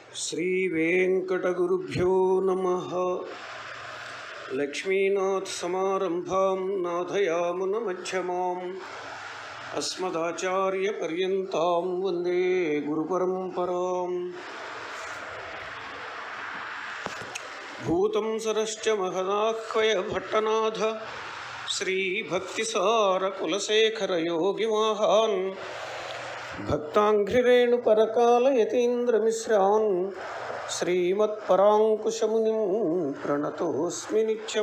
श्रीवेङ्कटगुरुभ्यो नमः लक्ष्मीनाथसमारम्भां नाथयामुनमध्यमाम् अस्मदाचार्यपर्यन्तां वन्दे गुरुपरम्पराम् भूतं सरश्च महदाह्वय भट्टनाथ श्रीभक्तिसारकुलशेखरयोगिमाहान् भक्ताङ्घ्रिरेणुपरकालयतीन्द्रमिश्रान् శ్రీమత్పరాంకుశమునిం ప్రణతోస్మి నిత్యం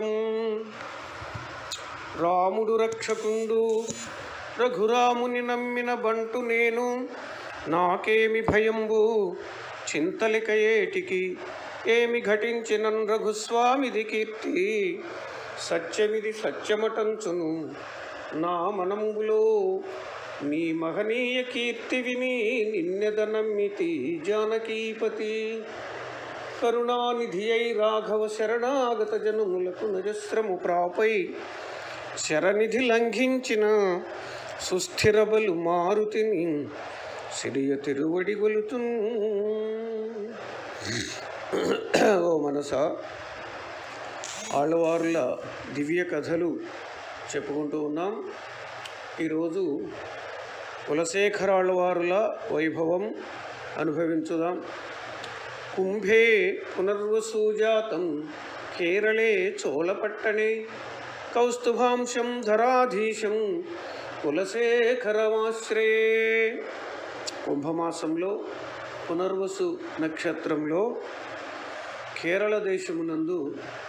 రాముడు రక్షకుండు రఘురాముని నమ్మిన బంటు నేను నాకేమి భయంబు చింతలిక ఏటికి ఏమి ఘటించినన్ రఘుస్వామిది కీర్తి సత్యమిది సత్యమటంచును నా మనంబులో నీ మహనీయ కీర్తి విని నిన్నెద నమ్మితి జానకీపతి కరుణానిధి అయి రాఘవ శరణాగత జనుములకు నజస్రము ప్రాపై శరనిధి లంఘించిన సుస్థిర బలు మారుతిని సిరియ తిరువడి గొలుతు ఓ మనస ఆళ్ళవారుల దివ్య కథలు చెప్పుకుంటూ ఉన్నాం ఈరోజు కులశేఖరాళ్ళవారుల వైభవం అనుభవించుదాం కుంభే పునర్వసూజాతం కేరళే చోళపట్టణే కౌస్తుభాంశం ధరాధీశం కులశేఖరమాశ్రే కుంభమాసంలో పునర్వసు నక్షత్రంలో కేరళ దేశమునందు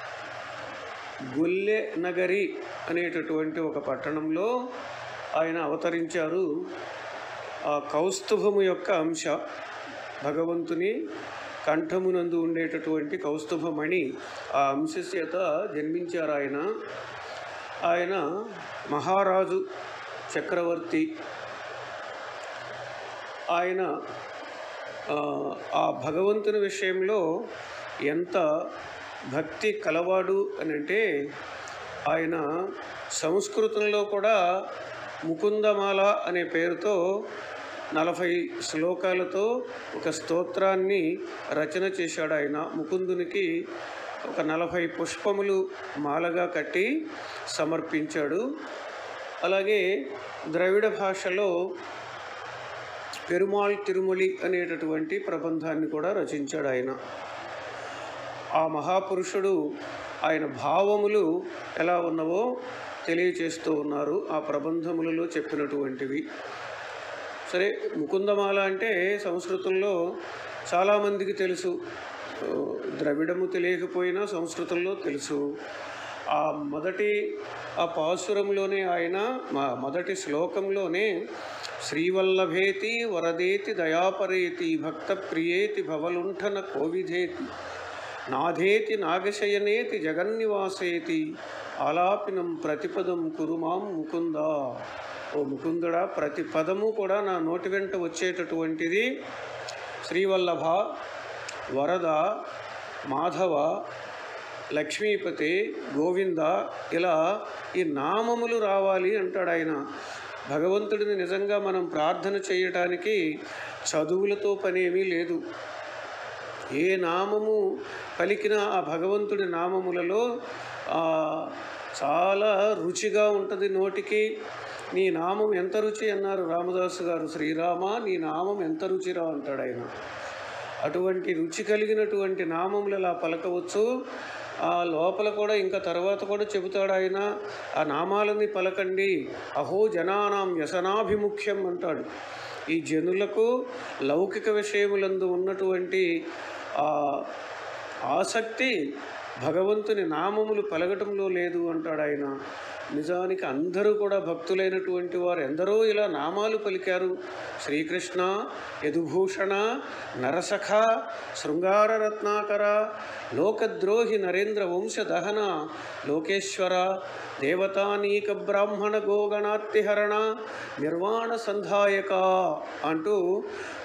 గొల్లె నగరి అనేటటువంటి ఒక పట్టణంలో ఆయన అవతరించారు ఆ కౌస్తుభము యొక్క అంశ భగవంతుని కంఠమునందు ఉండేటటువంటి కౌస్తుభమణి ఆ అంశ చేత జన్మించారు ఆయన ఆయన మహారాజు చక్రవర్తి ఆయన ఆ, ఆ భగవంతుని విషయంలో ఎంత భక్తి కలవాడు అని అంటే ఆయన సంస్కృతంలో కూడా ముకుందమాల అనే పేరుతో నలభై శ్లోకాలతో ఒక స్తోత్రాన్ని రచన చేశాడు ఆయన ముకుందునికి ఒక నలభై పుష్పములు మాలగా కట్టి సమర్పించాడు అలాగే ద్రవిడ భాషలో పెరుమాళ్ తిరుమలి అనేటటువంటి ప్రబంధాన్ని కూడా రచించాడు ఆయన ఆ మహాపురుషుడు ఆయన భావములు ఎలా ఉన్నవో తెలియచేస్తూ ఉన్నారు ఆ ప్రబంధములలో చెప్పినటువంటివి సరే ముకుందమాల అంటే సంస్కృతంలో చాలామందికి తెలుసు ఓ, ద్రవిడము తెలియకపోయినా సంస్కృతంలో తెలుసు ఆ మొదటి ఆ పాసురంలోనే ఆయన మా మొదటి శ్లోకంలోనే శ్రీవల్లభేతి వరదేతి దయాపరేతి భక్త ప్రియేతి భవలుంఠన కోవిధేతి నాథేతి నాగశయనేతి జగన్నివాసేతి ఆలాపినం ప్రతిపదం కురుమాం ముకుందా ఓ ముకుందుడా ప్రతి పదము కూడా నా నోటి వెంట వచ్చేటటువంటిది శ్రీవల్లభ వరద మాధవ లక్ష్మీపతి గోవింద ఇలా ఈ నామములు రావాలి అంటాడు ఆయన భగవంతుడిని నిజంగా మనం ప్రార్థన చేయటానికి చదువులతో పనేమీ లేదు ఏ నామము పలికినా ఆ భగవంతుడి నామములలో ఆ, చాలా రుచిగా ఉంటుంది నోటికి నీ నామం ఎంత రుచి అన్నారు రామదాసు గారు శ్రీరామ నీ నామం ఎంత రుచిరా అంటాడు ఆయన అటువంటి రుచి కలిగినటువంటి నామములు అలా పలకవచ్చు ఆ లోపల కూడా ఇంకా తర్వాత కూడా చెబుతాడు ఆయన ఆ నామాలని పలకండి అహో జనానాం వ్యసనాభిముఖ్యం అంటాడు ఈ జనులకు లౌకిక విషయములందు ఉన్నటువంటి ఆ ఆసక్తి భగవంతుని నామములు పలకటంలో లేదు అంటాడు ఆయన నిజానికి అందరూ కూడా భక్తులైనటువంటి వారు ఎందరో ఇలా నామాలు పలికారు శ్రీకృష్ణ యదుభూషణ నరసఖ శృంగార రత్నాకర లోకద్రోహి నరేంద్ర వంశ దహన లోకేశ్వర దేవతానీక బ్రాహ్మణ గోగణార్తిహరణ నిర్వాణ సంధాయక అంటూ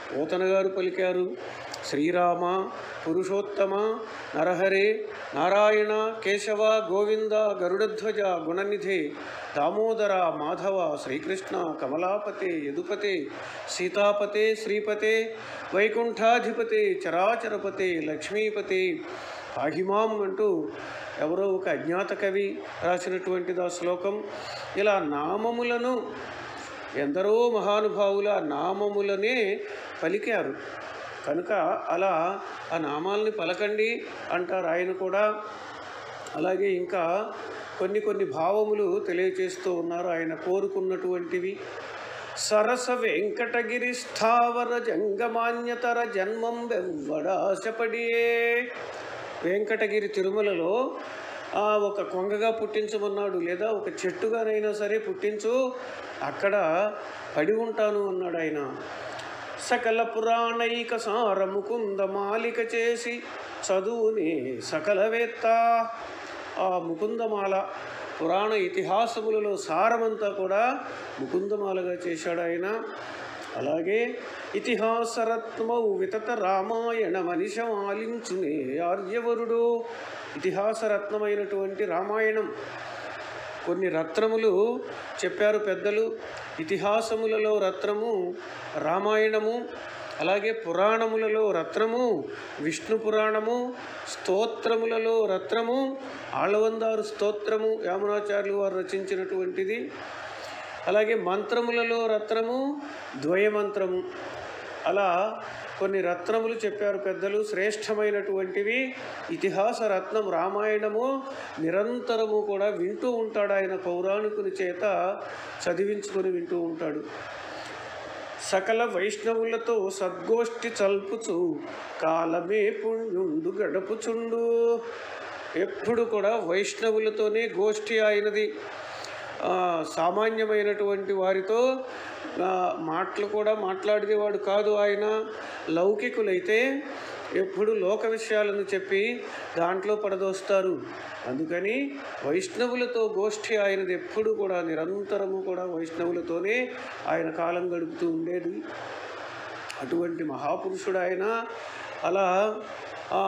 పోతన గారు పలికారు శ్రీరామ పురుషోత్తమ నరహరే నారాయణ కేశవ గోవింద గరుడధ్వజ గుణనిధి దామోదర మాధవ శ్రీకృష్ణ కమలాపతే యదుపతే సీతాపతే శ్రీపతే వైకుంఠాధిపతే చరాచరపతే లక్ష్మీపతే పాహిమాం అంటూ ఎవరో ఒక అజ్ఞాత కవి రాసినటువంటిది ఆ శ్లోకం ఇలా నామములను ఎందరో మహానుభావుల నామములనే పలికారు కనుక అలా ఆ నామాల్ని పలకండి అంటారు ఆయన కూడా అలాగే ఇంకా కొన్ని కొన్ని భావములు తెలియచేస్తూ ఉన్నారు ఆయన కోరుకున్నటువంటివి సరస వెంకటగిరి స్థావర జంగమాన్యతర జన్మం వెవ్వడాశపడియే వెంకటగిరి తిరుమలలో ఆ, ఒక కొంగగా పుట్టించమన్నాడు లేదా ఒక చెట్టుగానైనా సరే పుట్టించు అక్కడ పడి ఉంటాను అన్నాడు ఆయన సకల పురాణైక సార ముకుంద మాలిక చేసి చదువుని సకలవేత్త ఆ ముకుందమాల పురాణ ఇతిహాసములలో సారమంతా కూడా ముకుందమాలగా చేశాడు ఆయన అలాగే ఇతిహాసరత్మౌ వితత రామాయణ మనిషం ఆలించునే ఆర్యవరుడు ఇతిహాసరత్నమైనటువంటి రామాయణం కొన్ని రత్నములు చెప్పారు పెద్దలు ఇతిహాసములలో రత్నము రామాయణము అలాగే పురాణములలో రత్నము విష్ణు పురాణము స్తోత్రములలో రత్నము ఆళ్ళవందారు స్తోత్రము యామునాచార్యులు వారు రచించినటువంటిది అలాగే మంత్రములలో రత్నము ద్వయమంత్రము అలా కొన్ని రత్నములు చెప్పారు పెద్దలు శ్రేష్టమైనటువంటివి ఇతిహాస రత్నం రామాయణము నిరంతరము కూడా వింటూ ఉంటాడు ఆయన పౌరాణికుని చేత చదివించుకొని వింటూ ఉంటాడు సకల వైష్ణవులతో సద్గోష్ఠి చల్పుచు కాలమే పుణ్యుండు గడపుచుండు ఎప్పుడు కూడా వైష్ణవులతోనే గోష్ఠి అయినది ఆ, సామాన్యమైనటువంటి వారితో ఆ, మాటలు కూడా మాట్లాడేవాడు కాదు ఆయన లౌకికులైతే ఎప్పుడు లోక విషయాలను చెప్పి దాంట్లో పడదోస్తారు అందుకని వైష్ణవులతో గోష్ఠి ఆయనది ఎప్పుడు కూడా నిరంతరము కూడా వైష్ణవులతోనే ఆయన కాలం గడుపుతూ ఉండేది అటువంటి మహాపురుషుడు ఆయన అలా ఆ,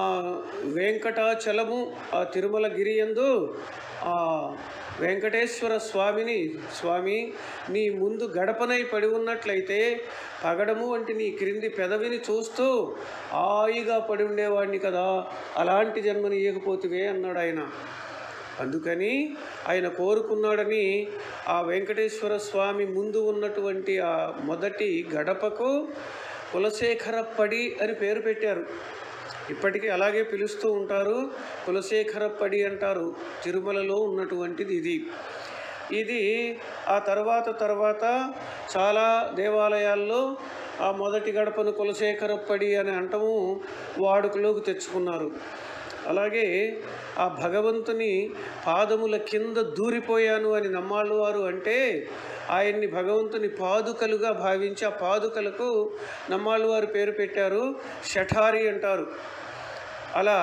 వెంకటాచలము ఆ తిరుమల గిరియందు ఆ వెంకటేశ్వర స్వామిని స్వామి నీ ముందు గడపనై పడి ఉన్నట్లయితే పగడము వంటి నీ క్రింది పెదవిని చూస్తూ హాయిగా పడి ఉండేవాడిని కదా అలాంటి జన్మని ఇయ్యకపోతివే అన్నాడు ఆయన అందుకని ఆయన కోరుకున్నాడని ఆ వెంకటేశ్వర స్వామి ముందు ఉన్నటువంటి ఆ మొదటి గడపకు కులశేఖరప్పడి అని పేరు పెట్టారు ఇప్పటికీ అలాగే పిలుస్తూ ఉంటారు కులశేఖరప్పడి అంటారు తిరుమలలో ఉన్నటువంటిది ఇది ఇది ఆ తర్వాత తర్వాత చాలా దేవాలయాల్లో ఆ మొదటి గడపను కులశేఖరప్పడి అని అంటము వాడుకలోకి తెచ్చుకున్నారు అలాగే ఆ భగవంతుని పాదముల కింద దూరిపోయాను అని నమ్మాళ్ళు వారు అంటే ఆయన్ని భగవంతుని పాదుకలుగా భావించి ఆ పాదుకలకు నమ్మాళ్ళు వారు పేరు పెట్టారు షఠారి అంటారు అలా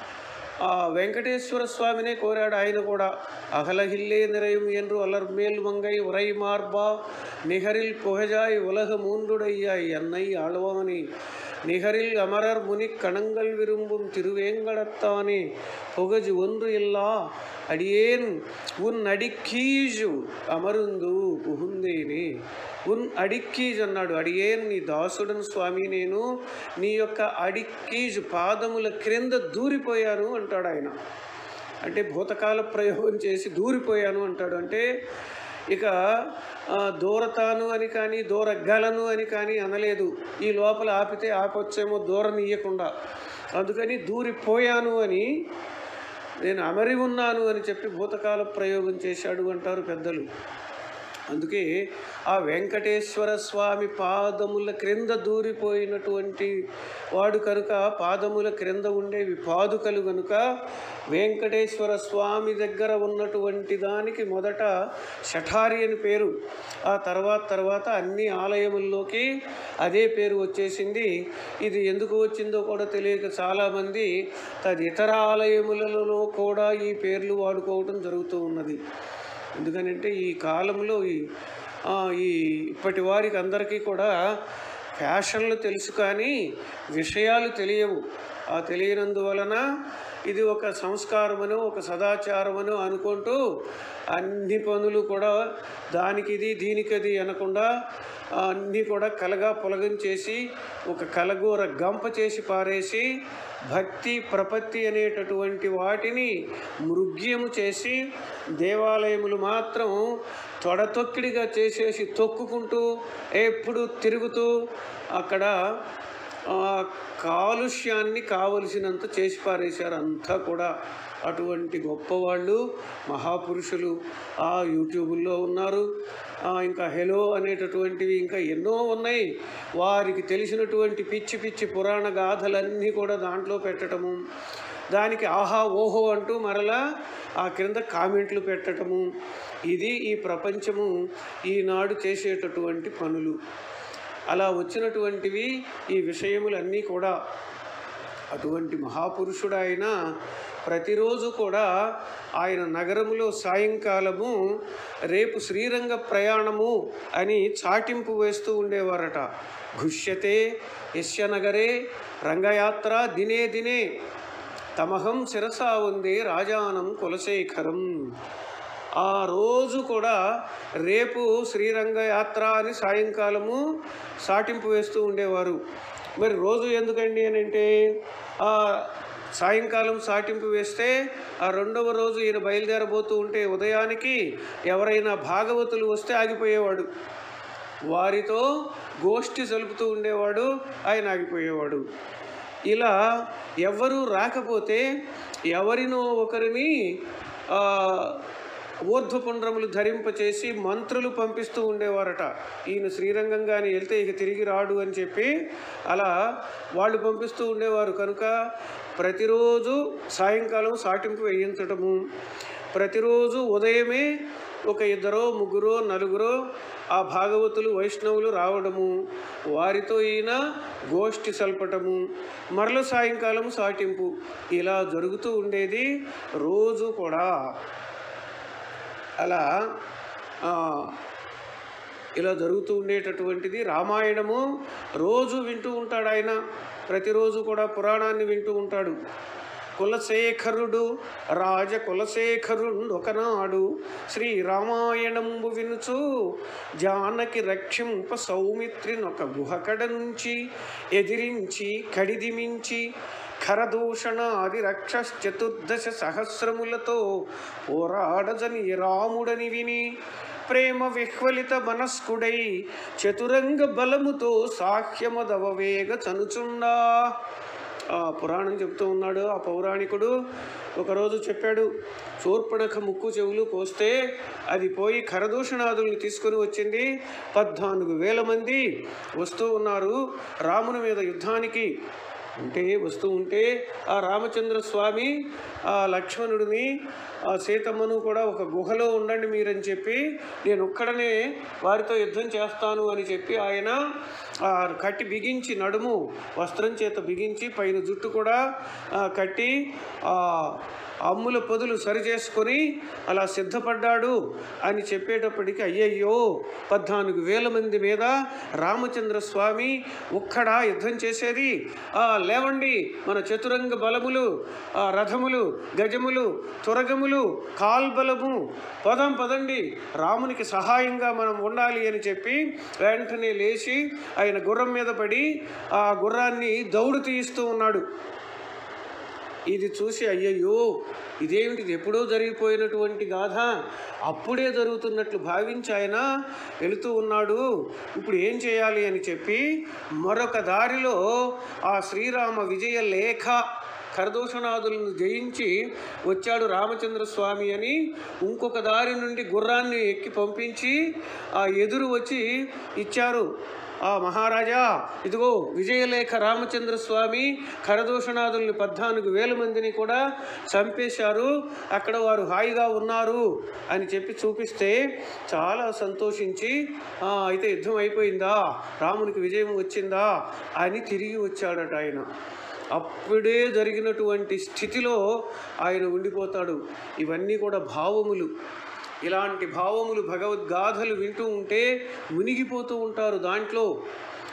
ఆ వెంకటేశ్వర స్వామినే కోరాడు ఆయన కూడా అகలహిల్లే నిరయం என்று అలర్ మేల్ మంగై ఉరై మార్బా నిహరిల్ పుహజాయ్ ఉలగ மூன்றுடையாய் என்னை ஆளுவமனி நிகரில் அமரர் முனி கணங்கள் விரும்பும் திருவேங்கடத்தானே புகஜு ஒன்று இல்லா அடியேன் உன் అడిక్కీజు అమరుందు పుహుందేనే ఉన్ అడిక్కీజ్ అన్నాడు అడియేన్ నీ దాసుడను స్వామి నేను నీ యొక్క అడిక్కీజ్ పాదముల క్రింద దూరిపోయాను అంటాడు ఆయన అంటే భూతకాల ప్రయోగం చేసి దూరిపోయాను అంటాడు అంటే ఇక ఆ, దూరతాను అని కానీ దూరగలను అని కానీ అనలేదు ఈ లోపల ఆపితే ఆపొచ్చేమో దూరనియ్యకుండా అందుకని దూరిపోయాను అని నేను అమరి ఉన్నాను అని చెప్పి భూతకాల ప్రయోగం చేశాడు అంటారు పెద్దలు అందుకే ఆ వెంకటేశ్వర స్వామి పాదముల క్రింద దూరిపోయినటువంటి వాడు కనుక పాదముల క్రింద ఉండేవి పాదుకలు కనుక వెంకటేశ్వర స్వామి దగ్గర ఉన్నటువంటి దానికి మొదట షఠారి అని పేరు ఆ తర్వాత తర్వాత అన్ని ఆలయముల్లోకి అదే పేరు వచ్చేసింది ఇది ఎందుకు వచ్చిందో కూడా తెలియక చాలామంది తదితర ఆలయములలో కూడా ఈ పేర్లు వాడుకోవటం జరుగుతూ ఉన్నది ఎందుకనంటే ఈ కాలంలో ఈ ఆ, ఈ ఇప్పటి వారికి అందరికీ కూడా ఫ్యాషన్లు తెలుసు కానీ విషయాలు తెలియవు ఆ తెలియనందువలన ఇది ఒక సంస్కారమను ఒక సదాచారమను అనుకుంటూ అన్ని పనులు కూడా దానికి ఇది దీనికి అది అనకుండా ఆ అన్నీ కూడా కలగా పొలగం చేసి ఒక కలగూర గంప చేసి పారేసి భక్తి ప్రపత్తి అనేటటువంటి వాటిని మృగ్యము చేసి దేవాలయములు మాత్రం తొడతొక్కిడిగా చేసేసి తొక్కుకుంటూ ఎప్పుడు తిరుగుతూ అక్కడ ఆ కాలుష్యాన్ని కావలసినంత చేసి పారేశారు అంతా కూడా అటువంటి గొప్పవాళ్ళు మహాపురుషులు ఆ యూట్యూబుల్లో ఉన్నారు ఆ, ఇంకా హెలో అనేటటువంటివి ఇంకా ఎన్నో ఉన్నాయి వారికి తెలిసినటువంటి పిచ్చి పిచ్చి పురాణ గాథలన్నీ కూడా దాంట్లో పెట్టడము దానికి ఆహా ఓహో అంటూ మరలా ఆ క్రింద కామెంట్లు పెట్టడము ఇది ఈ ప్రపంచము ఈనాడు చేసేటటువంటి పనులు అలా వచ్చినటువంటివి ఈ విషయములన్నీ కూడా అటువంటి మహాపురుషుడు ఆయన ప్రతిరోజు కూడా ఆయన నగరములో సాయంకాలము రేపు శ్రీరంగ ప్రయాణము అని చాటింపు వేస్తూ ఉండేవారట ఘుష్యతే యస్య నగరే రంగయాత్ర దినే దినే తమహం శిరసా ఉందే రాజానం కులశేఖరం ఆ రోజు కూడా రేపు శ్రీరంగ యాత్ర అని సాయంకాలము సాటింపు వేస్తూ ఉండేవారు మరి రోజు ఎందుకండి అని అంటే ఆ సాయంకాలం సాటింపు వేస్తే ఆ రెండవ రోజు ఈయన బయలుదేరబోతూ ఉంటే ఉదయానికి ఎవరైనా భాగవతులు వస్తే ఆగిపోయేవాడు వారితో గోష్ఠి జలుపుతూ ఉండేవాడు ఆయన ఆగిపోయేవాడు ఇలా ఎవ్వరూ రాకపోతే ఎవరినో ఒకరిని ఆ, ఊర్ధ్వపుండ్రములు ధరింపచేసి మంత్రులు పంపిస్తూ ఉండేవారట ఈయన శ్రీరంగం కానీ వెళ్తే ఇక తిరిగి రాడు అని చెప్పి అలా వాళ్ళు పంపిస్తూ ఉండేవారు కనుక ప్రతిరోజు సాయంకాలం సాటింపు వేయించటము ప్రతిరోజు ఉదయమే ఒక ఇద్దరో ముగ్గురో నలుగురో ఆ భాగవతులు వైష్ణవులు రావడము వారితో ఈయన గోష్ఠి సల్పటము మరల సాయంకాలం సాటింపు ఇలా జరుగుతూ ఉండేది రోజు కూడా అలా ఆ, ఇలా జరుగుతూ ఉండేటటువంటిది రామాయణము రోజు వింటూ ఉంటాడు ఆయన ప్రతిరోజు కూడా పురాణాన్ని వింటూ ఉంటాడు కులశేఖరుడు రాజ కులశేఖరుడు ఒకనాడు శ్రీరామాయణంబు వినుచు జానకి రక్షింప సౌమిత్రినొక గుహకడ నుంచి ఎదిరించి కడిదిమించి ఖరదూషణాది రక్షశ్చతుర్దశ సహస్రములతో పోరాడజని రాముడని విని ప్రేమ విహ్వలిత మనస్కుడై చతురంగ బలముతో సాఖ్యమదవవేగ చనుచుండా ఆ పురాణం చెప్తూ ఉన్నాడు ఆ పౌరాణికుడు ఒకరోజు చెప్పాడు శూర్పణఖ ముక్కు చెవులు కోస్తే అది పోయి ఖరదూషణాదుల్ని తీసుకొని వచ్చింది పద్నాలుగు వేల మంది వస్తూ ఉన్నారు రాముని మీద యుద్ధానికి ఉంటే వస్తూ ఉంటే ఆ రామచంద్ర స్వామి ఆ లక్ష్మణుడిని ఆ సీతమ్మను కూడా ఒక గుహలో ఉండండి మీరని చెప్పి నేను ఒక్కడనే వారితో యుద్ధం చేస్తాను అని చెప్పి ఆయన ఆ కట్టి బిగించి నడుము వస్త్రం చేత బిగించి పైన జుట్టు కూడా ఆ, కట్టి ఆ అమ్ముల పొదులు సరి చేసుకొని అలా సిద్ధపడ్డాడు అని చెప్పేటప్పటికి అయ్యయ్యో పద్నాలుగు వేల మంది మీద రామచంద్ర స్వామి ఒక్కడా యుద్ధం చేసేది ఆ, లేవండి మన చతురంగ బలములు ఆ, రథములు గజములు తురగములు కాల్బలము పదం పదండి రామునికి సహాయంగా మనం ఉండాలి అని చెప్పి వెంటనే లేచి ఆయన గుర్రం మీద పడి ఆ గుర్రాన్ని దౌడు తీయిస్తూ ఉన్నాడు ఇది చూసి అయ్యయ్యో ఇదేమిటిది ఎప్పుడో జరిగిపోయినటువంటి గాథ అప్పుడే జరుగుతున్నట్లు భావించి ఆయన వెళుతూ ఉన్నాడు ఇప్పుడు ఏం చేయాలి అని చెప్పి మరొక దారిలో ఆ శ్రీరామ విజయ లేఖ ఖరదూషణాదులను జయించి వచ్చాడు రామచంద్ర స్వామి అని ఇంకొక దారి నుండి గుర్రాన్ని ఎక్కి పంపించి ఆ ఎదురు వచ్చి ఇచ్చారు ఆ మహారాజా ఇదిగో విజయలేఖ రామచంద్ర స్వామి ఖరదూషణాదుల్ని పద్నాలుగు వేల మందిని కూడా చంపేశారు అక్కడ వారు హాయిగా ఉన్నారు అని చెప్పి చూపిస్తే చాలా సంతోషించి "ఆ, అయితే యుద్ధం అయిపోయిందా రామునికి విజయం వచ్చిందా అని తిరిగి వచ్చాడట ఆయన అప్పుడే జరిగినటువంటి స్థితిలో ఆయన ఉండిపోతాడు ఇవన్నీ కూడా భావములు ఇలాంటి భావములు భగవద్గాథలు వింటూ ఉంటే మునిగిపోతూ ఉంటారు దాంట్లో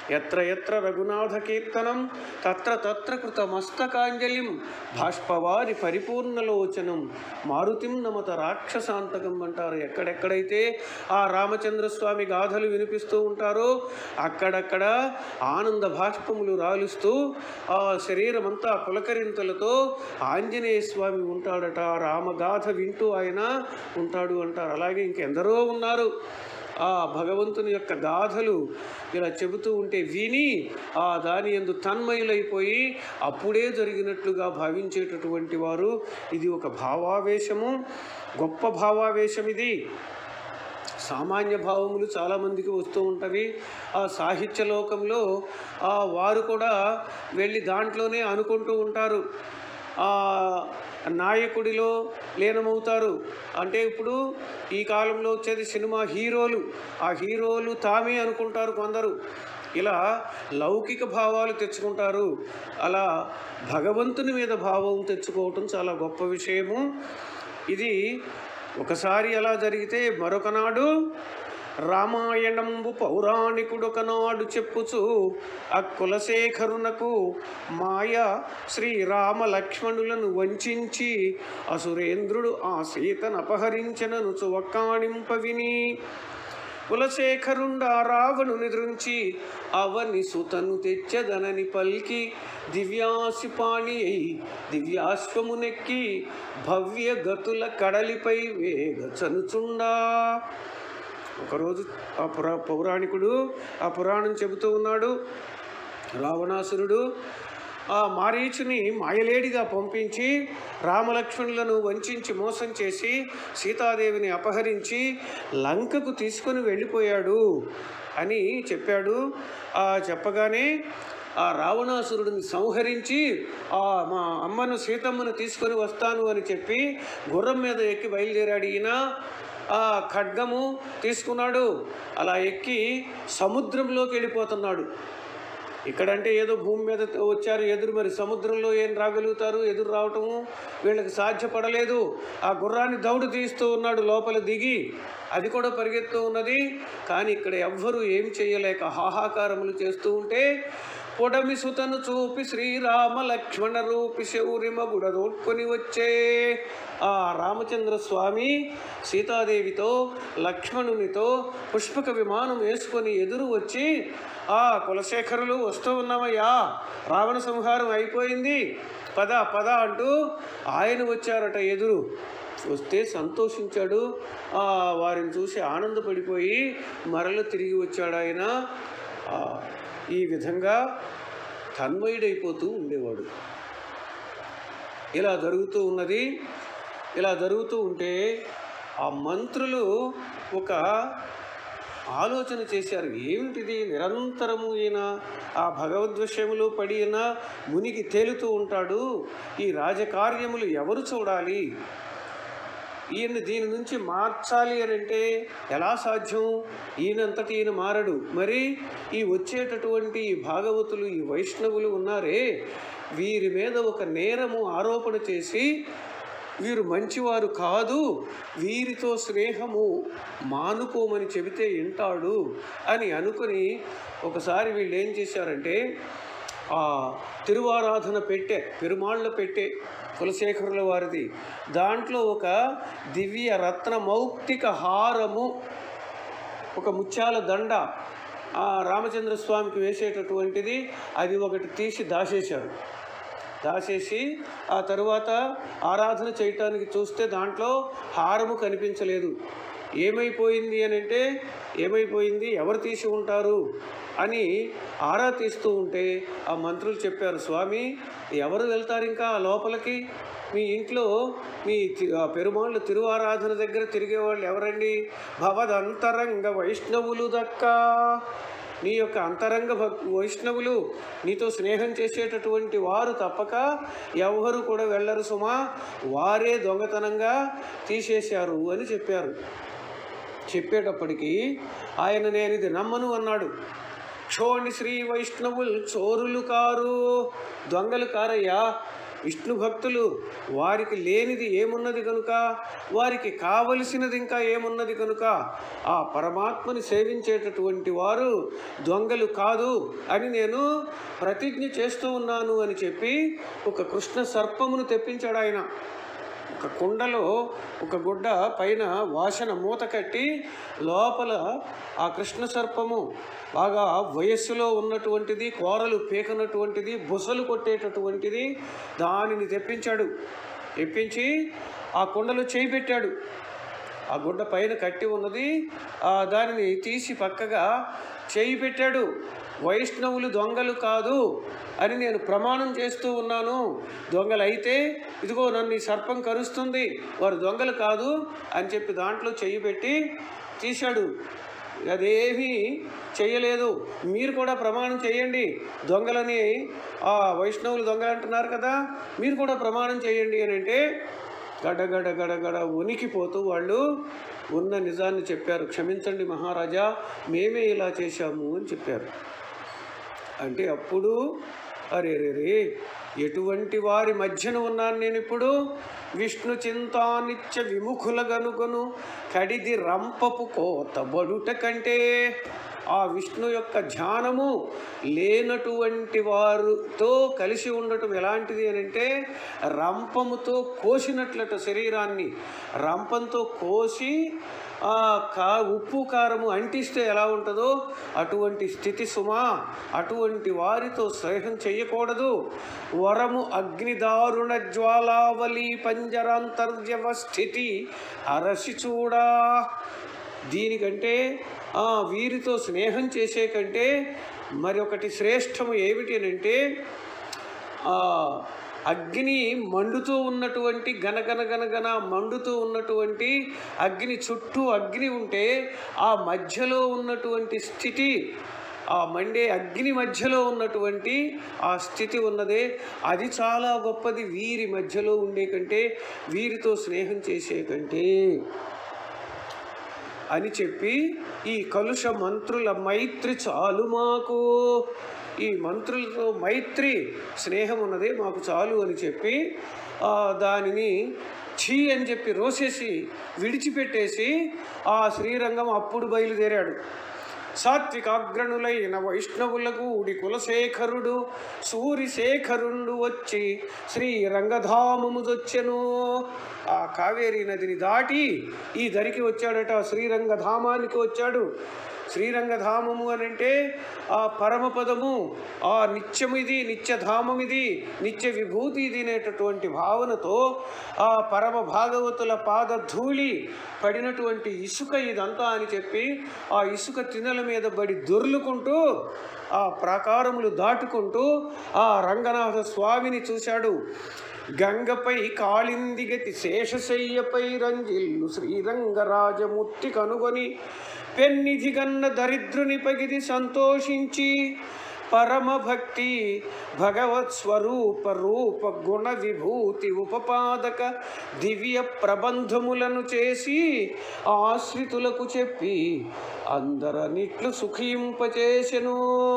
ఎత్ర ఎత్ర రఘునాథ కీర్తనం తత్ర తత్ర కృత మస్తకాంజలిం బాష్పవారి పరిపూర్ణలోచనం మారుతిం నమత రాక్షసాంతకం అంటారు ఎక్కడెక్కడైతే ఆ రామచంద్రస్వామి గాథలు వినిపిస్తూ ఉంటారో అక్కడక్కడ ఆనంద బాష్పములు రాలుస్తూ ఆ శరీరమంతా పులకరింతలతో ఆంజనేయ స్వామి ఉంటాడట రామగాథ వింటూ ఆయన ఉంటాడు అంటారు అలాగే ఇంకెందరో ఉన్నారు ఆ భగవంతుని యొక్క గాథలు ఇలా చెబుతూ ఉంటే విని ఆ దాని ఎందు తన్మయులైపోయి అప్పుడే జరిగినట్లుగా భావించేటటువంటి వారు ఇది ఒక భావావేశము గొప్ప భావావేశం ఇది సామాన్య భావములు చాలామందికి వస్తూ ఉంటవి ఆ సాహిత్య లోకంలో ఆ వారు కూడా వెళ్ళి దాంట్లోనే అనుకుంటూ ఉంటారు ఆ నాయకుడిలో లీనమవుతారు అంటే ఇప్పుడు ఈ కాలంలో వచ్చేది సినిమా హీరోలు ఆ హీరోలు తామే అనుకుంటారు కొందరు ఇలా లౌకిక భావాలు తెచ్చుకుంటారు అలా భగవంతుని మీద భావం తెచ్చుకోవటం చాలా గొప్ప విషయము ఇది ఒకసారి అలా జరిగితే మరొకనాడు రామాయణంబు పౌరాణికుడొకనాడు చెప్పుచు ఆ కులశేఖరునకు మాయ శ్రీరామ లక్ష్మణులను వంచించి అసురేంద్రుడు ఆ సీతను అపహరించనను చువక్కాణింప విని కులశేఖరుండా రావణుని దృంచి అవని సుతను తెచ్చదనని పల్కి దివ్యాసిపాణి అయి దివ్యాశ్వమునెక్కి భవ్య గతుల కడలిపై వేగ చనుచుండా ఒకరోజు ఆ పురా పౌరాణికుడు ఆ పురాణం చెబుతూ ఉన్నాడు రావణాసురుడు ఆ మారీచుని మాయలేడిగా పంపించి రామలక్ష్మణులను వంచించి మోసం చేసి సీతాదేవిని అపహరించి లంకకు తీసుకొని వెళ్ళిపోయాడు అని చెప్పాడు ఆ చెప్పగానే ఆ రావణాసురుడిని సంహరించి ఆ మా అమ్మను సీతమ్మను తీసుకొని వస్తాను అని చెప్పి గుర్రం మీద ఎక్కి బయలుదేరాడు ఈయన ఆ ఖడ్గము తీసుకున్నాడు అలా ఎక్కి సముద్రంలోకి వెళ్ళిపోతున్నాడు ఇక్కడంటే ఏదో భూమి మీద వచ్చారు ఎదురు మరి సముద్రంలో ఏం రాగలుగుతారు ఎదురు రావటము వీళ్ళకి సాధ్యపడలేదు ఆ గుర్రాన్ని దౌడు తీస్తూ ఉన్నాడు లోపల దిగి అది కూడా పరిగెత్తూ ఉన్నది కానీ ఇక్కడ ఎవ్వరూ ఏం చేయలేక హాహాకారములు చేస్తూ ఉంటే పొడమి సుతను చూపి శ్రీరామ లక్ష్మణ రూపి శౌరిమ గుడదోడ్కొని వచ్చే ఆ రామచంద్ర స్వామి సీతాదేవితో లక్ష్మణునితో పుష్పక విమానం వేసుకొని ఎదురు వచ్చి ఆ కులశేఖరులు వస్తూ ఉన్నామయ్యా రావణ సంహారం అయిపోయింది పద పద అంటూ ఆయన వచ్చారట ఎదురు వస్తే సంతోషించాడు ఆ, వారిని చూసి ఆనందపడిపోయి మరల తిరిగి వచ్చాడు ఆయన ఆ, ఈ విధంగా తన్మయుడైపోతూ ఉండేవాడు ఇలా జరుగుతూ ఉన్నది ఇలా జరుగుతూ ఉంటే ఆ మంత్రులు ఒక ఆలోచన చేశారు ఏమిటిది నిరంతరము ఈయన ఆ భగవద్విషయములు పడిన మునిగి తేలుతూ ఉంటాడు ఈ రాజకార్యములు ఎవరు చూడాలి ఈయన దీని నుంచి మార్చాలి అని అంటే ఎలా సాధ్యం ఈయనంతటి ఈయన మారడు మరి ఈ వచ్చేటటువంటి ఈ భాగవతులు ఈ వైష్ణవులు ఉన్నారే వీరి మీద ఒక నేరము ఆరోపణ చేసి వీరు మంచివారు కాదు వీరితో స్నేహము మానుకోమని చెబితే వింటాడు అని అనుకుని ఒకసారి వీళ్ళు ఏం చేశారంటే ఆ తిరువారాధన పెట్టే పెరుమాళ్ళ పెట్టే కులశేఖరుల వారిది దాంట్లో ఒక దివ్య రత్న మౌక్తిక హారము ఒక ముత్యాల దండ ఆ రామచంద్ర స్వామికి వేసేటటువంటిది అది ఒకటి తీసి దాచేశారు దాచేసి ఆ తరువాత ఆరాధన చేయటానికి చూస్తే దాంట్లో హారము కనిపించలేదు ఏమైపోయింది అని అంటే ఏమైపోయింది ఎవరు తీసి ఉంటారు అని ఆరా తీస్తూ ఉంటే ఆ మంత్రులు చెప్పారు స్వామి ఎవరు వెళ్తారు ఇంకా ఆ లోపలికి మీ ఇంట్లో మీ తి- ఆ పెరుమాళ్ళు తిరువారాధన దగ్గర తిరిగే వాళ్ళు ఎవరండి భవదంతరంగ వైష్ణవులు దక్కా నీ యొక్క అంతరంగ భక్ వైష్ణవులు నీతో స్నేహం చేసేటటువంటి వారు తప్పక ఎవరు కూడా వెళ్ళరు సుమా వారే దొంగతనంగా తీసేశారు అని చెప్పారు చెప్పేటప్పటికి ఆయన నేను ఇది నమ్మను అన్నాడు క్షోణి శ్రీ వైష్ణవులు చోరులు కారు దొంగలు కారయ్యా విష్ణు భక్తులు వారికి లేనిది ఏమున్నది కనుక వారికి కావలసినది ఇంకా ఏమున్నది కనుక ఆ పరమాత్మని సేవించేటటువంటి వారు దొంగలు కాదు అని నేను ప్రతిజ్ఞ చేస్తూ ఉన్నాను అని చెప్పి ఒక కృష్ణ సర్పమును తెప్పించాడు ఆయన ఒక కుండలో ఒక గుడ్డ పైన వాసన మూత కట్టి లోపల ఆ కృష్ణ సర్పము బాగా వయస్సులో ఉన్నటువంటిది కోరలు పీకనటువంటిది బుసలు కొట్టేటటువంటిది దానిని తెప్పించాడు తెప్పించి ఆ కుండలో చేయి పెట్టాడు ఆ గుడ్డ పైన కట్టి ఉన్నది ఆ దానిని తీసి పక్కగా చేయి పెట్టాడు వైష్ణవులు దొంగలు కాదు అని నేను ప్రమాణం చేస్తూ ఉన్నాను దొంగలు అయితే ఇదిగో నన్ను ఈ సర్పం కరుస్తుంది వారు దొంగలు కాదు అని చెప్పి దాంట్లో చెయ్యి పెట్టి తీశాడు అదేమీ చేయలేదు మీరు కూడా ప్రమాణం చేయండి దొంగలని ఆ వైష్ణవులు దొంగలు అంటున్నారు కదా మీరు కూడా ప్రమాణం చేయండి అని అంటే గడగడ గడగడ ఉనికిపోతూ వాళ్ళు ఉన్న నిజాన్ని చెప్పారు క్షమించండి మహారాజా మేమే ఇలా చేశాము అని చెప్పారు అంటే అప్పుడు అరే రే రే ఎటువంటి వారి మధ్యన ఉన్నాను నేను ఇప్పుడు విష్ణు చింతానిత్య విముఖుల గనుగను కడిది రంపపు కోత బడుట కంటే ఆ విష్ణు యొక్క ధ్యానము లేనటువంటి వారితో కలిసి ఉండటం ఎలాంటిది అని అంటే రంపముతో కోసినట్లట శరీరాన్ని రంపంతో కోసి ఆ కా ఉప్పు కారము అంటిస్తే ఎలా ఉంటుందో అటువంటి స్థితి సుమా అటువంటి వారితో స్నేహం చెయ్యకూడదు వరము అగ్నిదారుణ జ్వాలావలి పంజరాంతర్యవ స్థితి అరసి చూడా దీనికంటే ఆ, వీరితో స్నేహం చేసే కంటే మరొకటి శ్రేష్టము ఏమిటి అని అంటే ఆ అగ్ని మండుతూ ఉన్నటువంటి గనగన గనగన మండుతూ ఉన్నటువంటి అగ్ని చుట్టూ అగ్ని ఉంటే ఆ మధ్యలో ఉన్నటువంటి స్థితి ఆ మండే అగ్ని మధ్యలో ఉన్నటువంటి ఆ స్థితి ఉన్నదే అది చాలా గొప్పది వీరి మధ్యలో ఉండే కంటే వీరితో స్నేహం చేసే కంటే అని చెప్పి ఈ కలుష మంత్రుల మైత్రి చాలు మాకు ఈ మంత్రులతో మైత్రి స్నేహం ఉన్నదే మాకు చాలు అని చెప్పి ఆ, దానిని ఛీ అని చెప్పి రోసేసి విడిచిపెట్టేసి ఆ శ్రీరంగం అప్పుడు బయలుదేరాడు సాత్వికాగ్రణులైన వైష్ణవులకు ఉడి కులశేఖరుడు సూరిశేఖరుండు వచ్చి శ్రీరంగధామముదొచ్చెను ఆ కావేరీ నదిని దాటి ఈ దరికి వచ్చాడట శ్రీరంగధామానికి వచ్చాడు శ్రీరంగధామము అని అంటే ఆ పరమపదము ఆ నిత్యమిది నిత్యధామమిది నిత్య విభూతి ఇది అనేటటువంటి భావనతో ఆ పరమ భాగవతుల పాదధూళి పడినటువంటి ఇసుక ఇదంతా అని చెప్పి ఆ ఇసుక తినల మీద బడి దొర్లుకుంటూ ఆ ప్రాకారములు దాటుకుంటూ ఆ రంగనాథ స్వామిని చూశాడు గంగపై కాళిందిగతి శేషశయ్యపై రంజిల్లు శ్రీరంగరాజమూర్తి కనుగొని పెన్నిధి గన్న దరిద్రుని పగిది సంతోషించి పరమ భక్తి భగవత్ స్వరూప రూప గుణ విభూతి ఉపపాదక దివ్య ప్రబంధములను చేసి ఆశ్రితులకు చెప్పి అందరనిట్లు సుఖింపచేసెను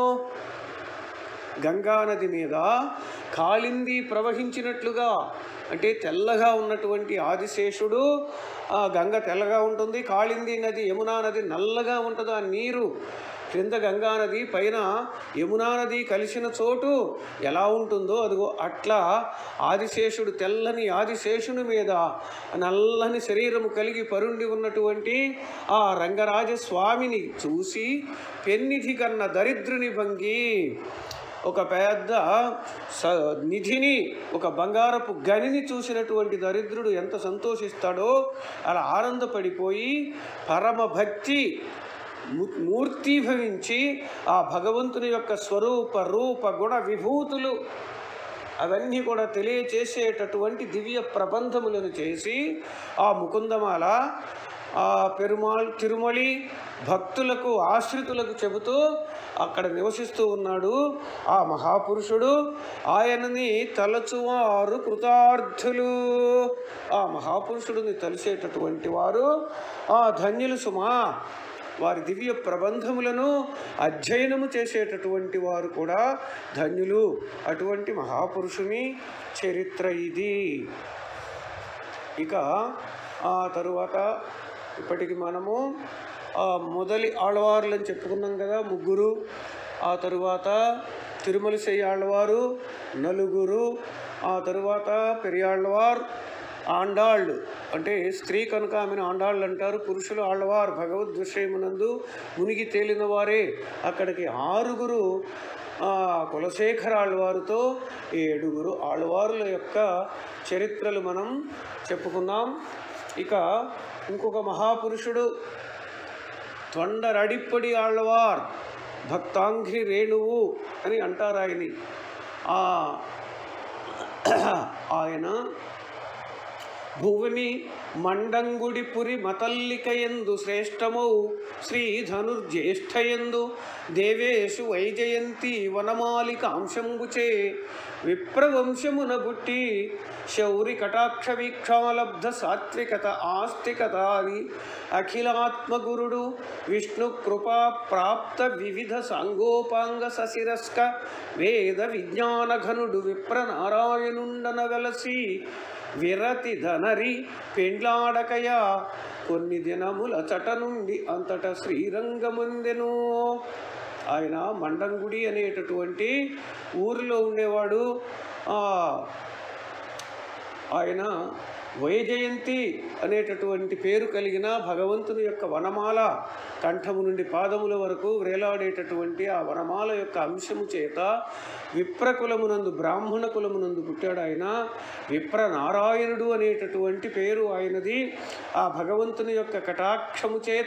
గంగానది మీద కాళింది ప్రవహించినట్లుగా అంటే తెల్లగా ఉన్నటువంటి ఆదిశేషుడు ఆ గంగ తెల్లగా ఉంటుంది కాళింది నది యమునా నది నల్లగా ఉంటుంది ఆ నీరు క్రింద గంగా నది పైన యమునా నది కలిసిన చోటు ఎలా ఉంటుందో అదిగో అట్లా ఆదిశేషుడు తెల్లని ఆదిశేషుని మీద నల్లని శరీరము కలిగి పరుండి ఉన్నటువంటి ఆ రంగరాజ స్వామిని చూసి పెన్నిధి కన్న దరిద్రుని భంగి ఒక పెద్ద స నిధిని ఒక బంగారపు గనిని చూసినటువంటి దరిద్రుడు ఎంత సంతోషిస్తాడో అలా ఆనందపడిపోయి పరమ భక్తి ము- మూర్తీభవించి ఆ భగవంతుని యొక్క స్వరూప రూప గుణ విభూతులు అవన్నీ కూడా తెలియచేసేటటువంటి దివ్య ప్రబంధములను చేసి ఆ ముకుందమాల ఆ పెరుమాళ్ తిరుమలి భక్తులకు ఆశ్రితులకు చెబుతూ అక్కడ నివసిస్తూ ఉన్నాడు ఆ మహాపురుషుడు ఆయనని తలచువారు కృతార్థులు ఆ మహాపురుషుడిని తలిసేటటువంటి వారు ఆ ధన్యులు సుమా వారి దివ్య ప్రబంధములను అధ్యయనము చేసేటటువంటి వారు కూడా ధన్యులు అటువంటి మహాపురుషుని చరిత్ర ఇది ఇక ఆ తరువాత ఇప్పటికి మనము ఆ మొదలి ఆళ్వార్లు అని చెప్పుకున్నాం కదా ముగ్గురు ఆ తరువాత తిరుమల ఆళ్వారు నలుగురు ఆ తరువాత పెరియాళ్వార్ ఆండాళ్ళు అంటే స్త్రీ కనుక ఆమెను ఆండాళ్ళు అంటారు పురుషులు ఆళ్వార్ భగవద్ విషయమునందు మునిగి తేలిన వారే అక్కడికి ఆరుగురు ఆ, కులశేఖర ఆళ్వారుతో ఏడుగురు ఆళ్వారుల యొక్క చరిత్రలు మనం చెప్పుకున్నాం ఇక ఇంకొక మహాపురుషుడు తొండరడిప్పడి ఆళ్వార్ భక్తాంఘ్రి రేణువు అని అంటారు ఆయన్ని ఆ ఆయన భువని మండంగుడిపురి మతల్లికయందు శ్రేష్టమౌ శ్రీ ధనుర్జ్యేష్ఠయందు దేవేషు వైజయంతి వనమాలికాంశంబుచే విప్రవంశమున బుట్టి శౌరి కటాక్ష వీక్షాలబ్ధ సాత్వికత ఆస్తికతాది అఖిలాత్మగురుడు విష్ణు కృపా ప్రాప్త వివిధ సాంగోపాంగ సశిరస్క వేద విజ్ఞానఘనుడు విప్రనారాయణుండన వెలసి విరతి ధనరి పెండ్లాడకయా కొన్ని దినముల చట నుండి అంతట శ్రీరంగముందెను ఆయన మండంగుడి అనేటటువంటి ఊరిలో ఉండేవాడు ఆ, ఆయన వైజయంతి అనేటటువంటి పేరు కలిగిన భగవంతుని యొక్క వనమాల కంఠము నుండి పాదముల వరకు వ్రేలాడేటటువంటి ఆ వనమాల యొక్క అంశము చేత విప్రకులమునందు బ్రాహ్మణ కులమునందు పుట్టాడు ఆయన విప్ర నారాయణుడు అనేటటువంటి పేరు ఆయనది ఆ భగవంతుని యొక్క కటాక్షము చేత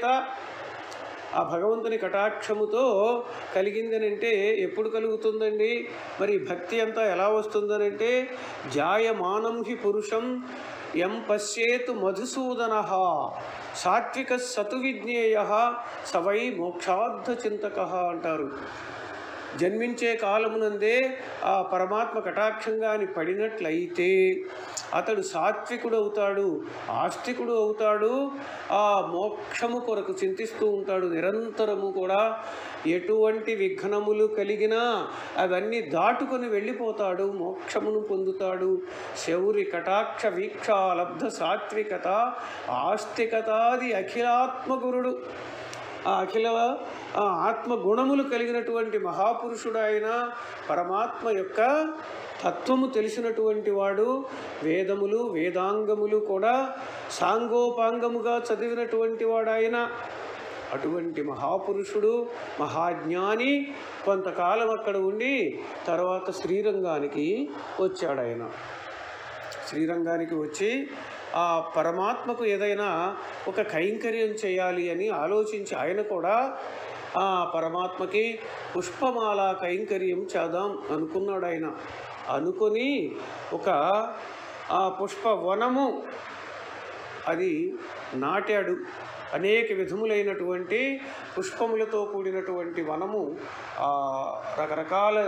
ఆ భగవంతుని కటాక్షముతో కలిగిందనంటే ఎప్పుడు కలుగుతుందండి మరి భక్తి అంతా ఎలా వస్తుందనంటే జాయమానం హి పురుషం ఎం పశ్యేతు మధుసూదన సాత్విక సతు విజ్ఞేయ సవై మోక్షార్థ చింతక అంటారు జన్మించే కాలమునందే ఆ పరమాత్మ కటాక్షంగా అని పడినట్లయితే అతడు సాత్వికుడు అవుతాడు ఆస్తికుడు అవుతాడు ఆ మోక్షము కొరకు చింతిస్తూ ఉంటాడు నిరంతరము కూడా ఎటువంటి విఘ్నములు కలిగినా అవన్నీ దాటుకొని వెళ్ళిపోతాడు మోక్షమును పొందుతాడు శౌరి కటాక్ష వీక్ష లబ్ధ సాత్వికత ఆస్తికతాది అఖిలాత్మగురుడు ఆ అఖిల ఆ ఆత్మ గుణములు కలిగినటువంటి మహాపురుషుడు ఆయన పరమాత్మ యొక్క తత్వము తెలిసినటువంటి వాడు వేదములు వేదాంగములు కూడా సాంగోపాంగముగా చదివినటువంటి వాడు ఆయన అటువంటి మహాపురుషుడు మహాజ్ఞాని కొంతకాలం అక్కడ ఉండి తర్వాత శ్రీరంగానికి వచ్చాడు ఆయన శ్రీరంగానికి వచ్చి ఆ పరమాత్మకు ఏదైనా ఒక కైంకర్యం చేయాలి అని ఆలోచించి ఆయన కూడా ఆ పరమాత్మకి పుష్పమాల కైంకర్యం చేద్దాం అనుకున్నాడు ఆయన అనుకొని ఒక ఆ పుష్పవనము అది నాటాడు అనేక విధములైనటువంటి పుష్పములతో కూడినటువంటి వనము ఆ రకరకాల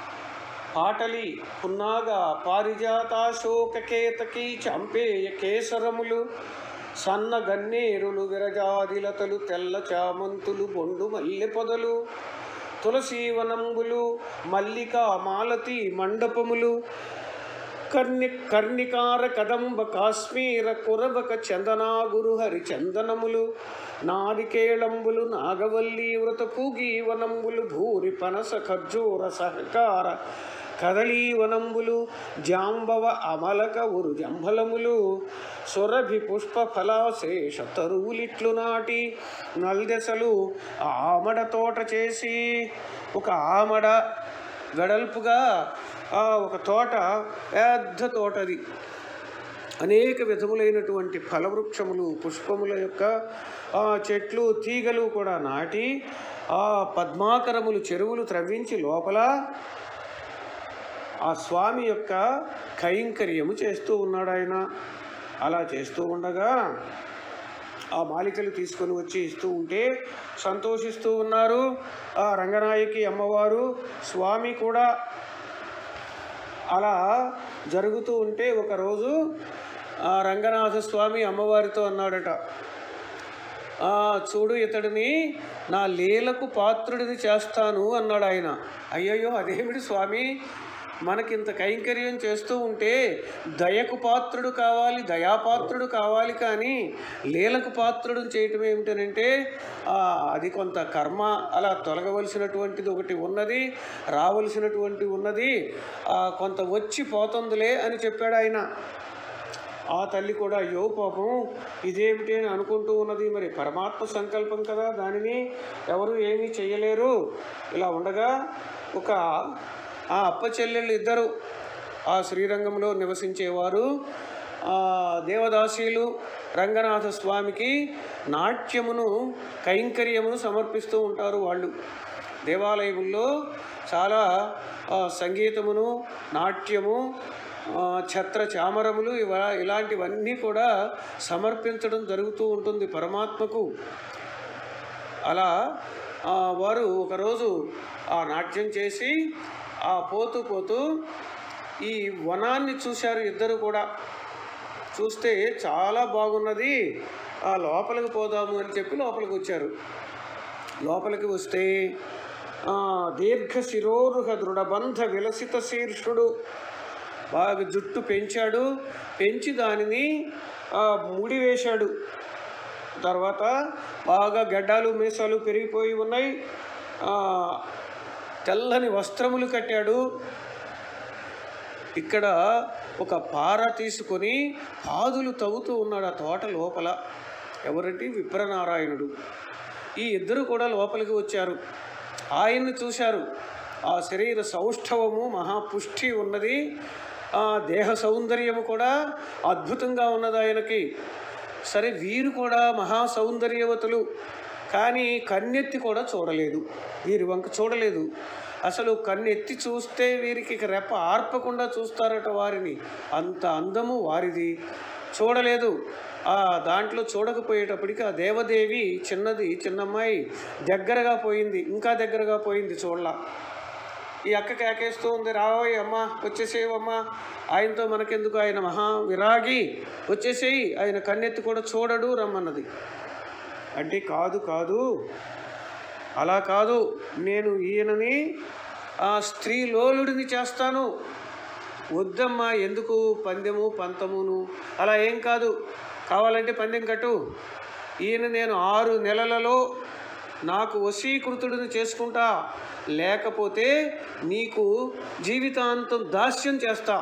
పాటలి పున్నాగ పారిజాతాశోకకేతకి చంపేయ కేసరములు సన్న గన్నేరులు విరజాదిలతలు తెల్ల చామంతులు బొండు మల్లె పొదలు తులసీవనంబులు మల్లిక మాలతి మండపములు కర్ణి కర్ణికార కదంబ కాశ్మీర కురబక చందనాగురు హరి చందనములు నారికేళంబులు నాగవల్లి వ్రత పూగీవనంబులు భూరి పనస ఖర్జూర సహకార కదళీవనంబులు జాంబవ అమలక ఉరు జంభలములు సురభి పుష్ప ఫలాశేష తరువులిట్లు నాటి నల్దెసలు ఆమడ తోట చేసి ఒక ఆమడ వెడల్పుగా ఆ ఒక తోట పెద్ద తోటది అనేక విధములైనటువంటి ఫలవృక్షములు పుష్పముల యొక్క ఆ చెట్లు తీగలు కూడా నాటి ఆ పద్మాకరములు చెరువులు త్రవ్వించి లోపల ఆ స్వామి యొక్క కైంకర్యము చేస్తూ ఉన్నాడు ఆయన అలా చేస్తూ ఉండగా ఆ మాలికలు తీసుకొని వచ్చి ఇస్తూ ఉంటే సంతోషిస్తూ ఉన్నారు ఆ రంగనాయకి అమ్మవారు స్వామి కూడా అలా జరుగుతూ ఉంటే ఒకరోజు ఆ రంగనాథ స్వామి అమ్మవారితో అన్నాడట "ఆ, చూడు ఇతడిని నా లీలకు పాత్రుడిని చేస్తాను అన్నాడు ఆయన అయ్యయ్యో అదేమిటి స్వామి మనకింత కైంకర్యం చేస్తూ ఉంటే దయకు పాత్రుడు కావాలి దయాపాత్రుడు కావాలి కానీ లీలకు పాత్రుడు చేయటం ఏమిటనంటే ఆ, అది కొంత కర్మ అలా తొలగవలసినటువంటిది ఒకటి ఉన్నది రావలసినటువంటి ఉన్నది ఆ, కొంత వచ్చి పోతుందిలే అని చెప్పాడు ఆయన ఆ తల్లి కూడా అయ్యో పాపం ఇదేమిటి అని అనుకుంటూ ఉన్నది మరి పరమాత్మ సంకల్పం కదా దానిని ఎవరు ఏమీ చేయలేరు ఇలా ఉండగా ఒక ఆ అప్ప చెల్లెళ్ళు ఇద్దరు ఆ శ్రీరంగంలో నివసించేవారు ఆ దేవదాసీలు రంగనాథ స్వామికి నాట్యమును కైంకర్యమును సమర్పిస్తూ ఉంటారు వాళ్ళు దేవాలయముల్లో చాలా ఆ, సంగీతమును నాట్యము ఆ, ఛత్ర చామరములు ఇవ ఇలాంటివన్నీ కూడా సమర్పించడం జరుగుతూ ఉంటుంది పరమాత్మకు అలా ఆ, వారు ఒకరోజు ఆ నాట్యం చేసి ఆ పోతూ పోతూ ఈ వనాన్ని చూశారు ఇద్దరు కూడా చూస్తే చాలా బాగున్నది ఆ లోపలికి పోదాము అని చెప్పి లోపలికి వచ్చారు లోపలికి వస్తే ఆ, దీర్ఘ శిరోరుహ దృఢబంధ విలసిత శీర్షుడు బాగా జుట్టు పెంచాడు పెంచి దానిని ఆ, ముడి వేశాడు తర్వాత బాగా గడ్డాలు మీసాలు పెరిగిపోయి ఉన్నాయి ఆ, తెల్లని వస్త్రములు కట్టాడు ఇక్కడ ఒక పార తీసుకొని పాదులు తవ్వుతూ ఉన్నాడు ఆ తోట లోపల ఎవరంటే విప్రనారాయణుడు ఈ ఇద్దరు కూడా లోపలికి వచ్చారు ఆయన్ని చూశారు ఆ శరీర సౌష్ఠవము మహాపుష్టి ఉన్నది ఆ దేహ సౌందర్యము కూడా అద్భుతంగా ఉన్నది ఆయనకి సరే వీరు కూడా మహా సౌందర్యవతులు కానీ కన్నెత్తి కూడా చూడలేదు వీరి వంక చూడలేదు అసలు కన్నెత్తి చూస్తే వీరికి ఇక రెప్ప ఆర్పకుండా చూస్తారట వారిని అంత అందము వారిది చూడలేదు ఆ దాంట్లో చూడకపోయేటప్పటికి ఆ దేవదేవి చిన్నది చిన్నమ్మాయి దగ్గరగా పోయింది ఇంకా దగ్గరగా పోయింది చూడలా ఈ అక్క కేకేస్తూ ఉంది రావోయ్ అమ్మ వచ్చేసేవమ్మా ఆయనతో మనకెందుకు ఆయన మహా విరాగి వచ్చేసేయి ఆయన కన్నెత్తి కూడా చూడడు రమ్మన్నది అంటే కాదు కాదు అలా కాదు నేను ఈయనని ఆ స్త్రీ లోలుడిని చేస్తాను వద్దమ్మా ఎందుకు పందెము పంతమును అలా ఏం కాదు కావాలంటే పందెం కట్టు ఈయన నేను ఆరు నెలలలో నాకు వశీకృతుడిని చేసుకుంటా లేకపోతే నీకు జీవితాంతం దాస్యం చేస్తా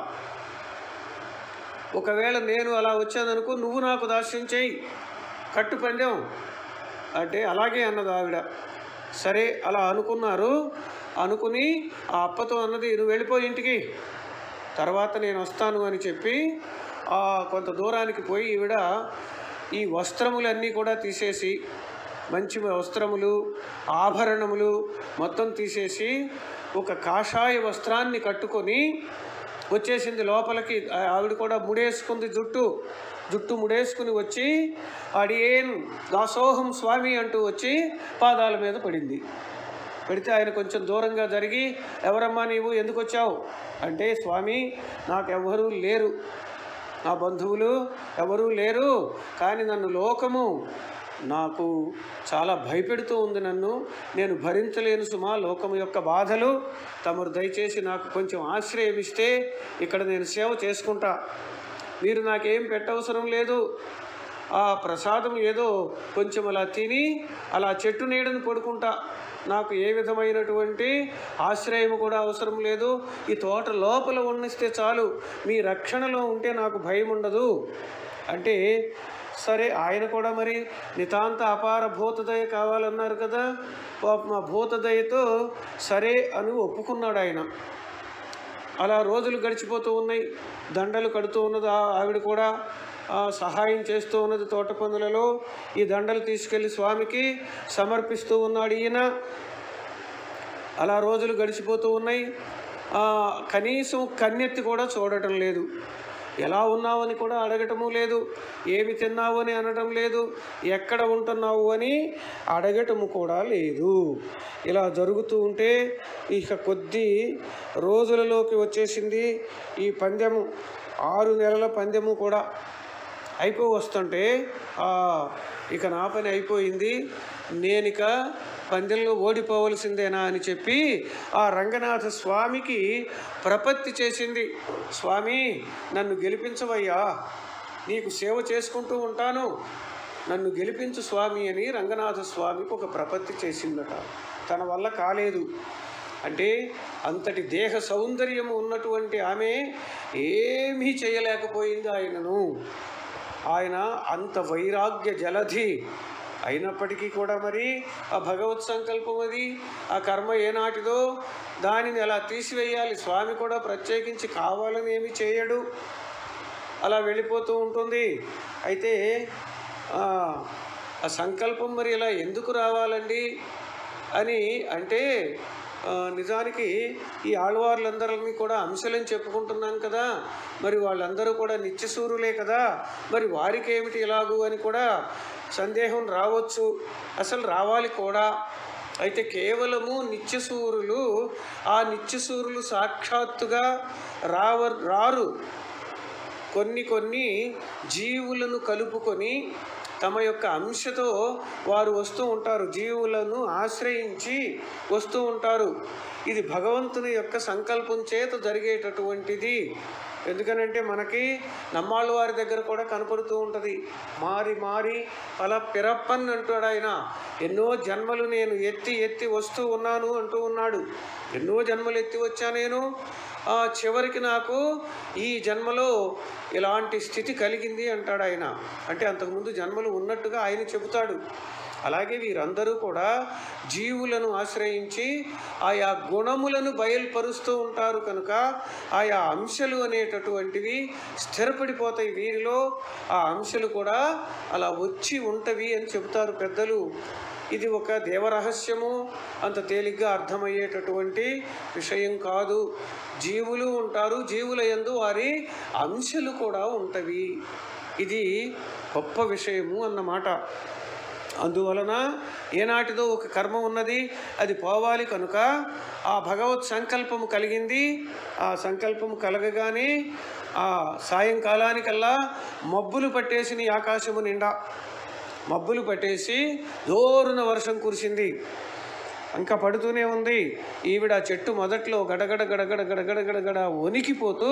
ఒకవేళ నేను అలా వచ్చాననుకో నువ్వు నాకు దాస్యం చేయి కట్టు పందెం అంటే అలాగే అన్నది ఆవిడ సరే అలా అనుకున్నారు అనుకుని ఆ అప్పతో అన్నది నువ్వు వెళ్ళిపో ఇంటికి తర్వాత నేను వస్తాను అని చెప్పి ఆ కొంత దూరానికి పోయి ఈవిడ ఈ వస్త్రములన్నీ కూడా తీసేసి మంచి వస్త్రములు ఆభరణములు మొత్తం తీసేసి ఒక కాషాయ వస్త్రాన్ని కట్టుకొని వచ్చేసింది లోపలికి ఆ ఆవిడ కూడా ముడేసుకుంది జుట్టు జుట్టు ముడేసుకుని వచ్చి అడియేన్ దాసోహం స్వామి అంటూ వచ్చి పాదాల మీద పడింది పెడితే ఆయన కొంచెం దూరంగా జరిగి ఎవరమ్మా నీవు ఎందుకు వచ్చావు అంటే స్వామి నాకెవ్వరూ లేరు నా బంధువులు ఎవరూ లేరు కానీ నన్ను లోకము నాకు చాలా భయపెడుతూ ఉంది నన్ను నేను భరించలేను సుమా లోకము యొక్క బాధలు తమరు దయచేసి నాకు కొంచెం ఆశ్రయం ఇస్తే ఇక్కడ నేను సేవ చేసుకుంటా మీరు నాకేం పెట్టవసరం లేదు ఆ ప్రసాదం ఏదో కొంచెం అలా తిని అలా చెట్టు నీడను పడుకుంటా నాకు ఏ విధమైనటువంటి ఆశ్రయం కూడా అవసరం లేదు ఈ తోట లోపల ఉన్నిస్తే చాలు మీ రక్షణలో ఉంటే నాకు భయం ఉండదు అంటే సరే ఆయన కూడా మరి నితాంత అపార భూతదయ కావాలన్నారు కదా పాపం ఆ భూతదయతో సరే అని ఒప్పుకున్నాడు ఆయన అలా రోజులు గడిచిపోతూ ఉన్నాయి దండలు కడుతూ ఉన్నది ఆ ఆవిడ కూడా ఆ, సహాయం చేస్తూ ఉన్నది తోట పనులలో ఈ దండలు తీసుకెళ్లి స్వామికి సమర్పిస్తూ ఉన్నాడు ఈయన అలా రోజులు గడిచిపోతూ ఉన్నాయి ఆ, కనీసం కన్నెత్తి కూడా చూడటం లేదు ఎలా ఉన్నావని కూడా అడగటము లేదు ఏమి తిన్నావు అని అనడం లేదు ఎక్కడ ఉంటున్నావు అని అడగటము కూడా లేదు ఇలా జరుగుతూ ఉంటే ఇక కొద్ది రోజులలోకి వచ్చేసింది ఈ పందెము ఆరు నెలల పందెము కూడా అయిపో వస్తుంటే "ఆ, ఇక నా పని అయిపోయింది నేనిక పందెంలో ఓడిపోవలసిందేనా అని చెప్పి ఆ రంగనాథ స్వామికి ప్రపత్తి చేసింది స్వామి నన్ను గెలిపించవయ్యా నీకు సేవ చేసుకుంటూ ఉంటాను నన్ను గెలిపించు స్వామి అని రంగనాథ స్వామికి ఒక ప్రపత్తి చేసిందట తన వల్ల కాలేదు అంటే అంతటి దేహ సౌందర్యము ఉన్నటువంటి ఆమె ఏమీ చేయలేకపోయింది ఆయనను ఆయన అంత వైరాగ్య జలధి అయినప్పటికీ కూడా మరి ఆ భగవత్ సంకల్పం అది ఆ కర్మ ఏనాటిదో దానిని అలా తీసివేయాలి స్వామి కూడా ప్రత్యేకించి కావాలని ఏమి చేయడు అలా వెళ్ళిపోతూ ఉంటుంది అయితే ఆ ఆ సంకల్పం మరి ఇలా ఎందుకు రావాలండి అని అంటే ఆ, నిజానికి ఈ ఆళ్వార్లందరినీ కూడా అంశలని చెప్పుకుంటున్నాం కదా మరి వాళ్ళందరూ కూడా నిత్యసూరులే కదా మరి వారికి ఏమిటి ఇలాగు అని కూడా సందేహం రావచ్చు అసలు రావాలి కూడా అయితే కేవలము నిత్యసూరులు ఆ నిత్యసూరులు సాక్షాత్తుగా రావ రారు కొన్ని కొన్ని జీవులను కలుపుకొని తమ యొక్క అంశతో వారు వస్తూ ఉంటారు జీవులను ఆశ్రయించి వస్తూ ఉంటారు ఇది భగవంతుని యొక్క సంకల్పం చేత జరిగేటటువంటిది ఎందుకనంటే మనకి నమ్మాళ్ళ వారి దగ్గర కూడా కనపడుతూ ఉంటుంది మారి మారి అలా పిరప్పన్ అంటాడు ఆయన ఎన్నో జన్మలు నేను ఎత్తి ఎత్తి వస్తూ ఉన్నాను అంటూ ఉన్నాడు ఎన్నో జన్మలు ఎత్తి వచ్చా నేను ఆ చివరికి నాకు ఈ జన్మలో ఇలాంటి స్థితి కలిగింది అంటాడు ఆయన అంటే అంతకుముందు జన్మలు ఉన్నట్టుగా ఆయన చెబుతాడు అలాగే వీరందరూ కూడా జీవులను ఆశ్రయించి ఆయా గుణములను బయలుపరుస్తూ ఉంటారు కనుక ఆయా అంశాలు అనేటటువంటివి స్థిరపడిపోతాయి వీరిలో ఆ అంశాలు కూడా అలా వచ్చి ఉంటవి అని చెబుతారు పెద్దలు ఇది ఒక దేవరహస్యము అంత తేలిగ్గా అర్థమయ్యేటటువంటి విషయం కాదు జీవులు ఉంటారు జీవుల యందు వారి అంశాలు కూడా ఉంటవి ఇది గొప్ప విషయము అన్నమాట అందువలన ఏనాటిదో ఒక కర్మ ఉన్నది అది పోవాలి కనుక ఆ భగవత్ సంకల్పము కలిగింది ఆ సంకల్పము కలగగానే ఆ సాయంకాలానికల్లా మబ్బులు పట్టేసిన ఈ ఆకాశము నిండా మబ్బులు పట్టేసి జోరున వర్షం కురిసింది ఇంకా పడుతూనే ఉంది ఈవిడ ఆ చెట్టు మొదట్లో గడగడ గడగడ గడగడ గడగడ వణికిపోతూ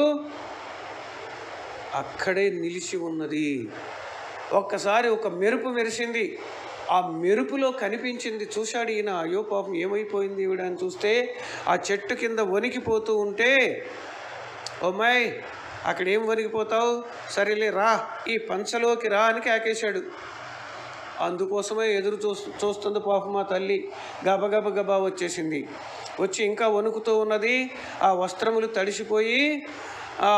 అక్కడే నిలిచి ఉన్నది ఒక్కసారి ఒక మెరుపు మెరిసింది ఆ మెరుపులో కనిపించింది చూశాడు ఈయన అయ్యో పాపం ఏమైపోయింది ఈవిడ అని చూస్తే ఆ చెట్టు కింద వణికిపోతూ ఉంటే ఓమ్మాయ్ అక్కడ ఏం వణికిపోతావు సరేలే రా ఈ పంచలోకి రా అని కేకేశాడు అందుకోసమే ఎదురు చూ చూస్తుంది పాపం మా తల్లి గబగబ గబా వచ్చేసింది వచ్చి ఇంకా వణుకుతూ ఉన్నది ఆ వస్త్రములు తడిసిపోయి ఆ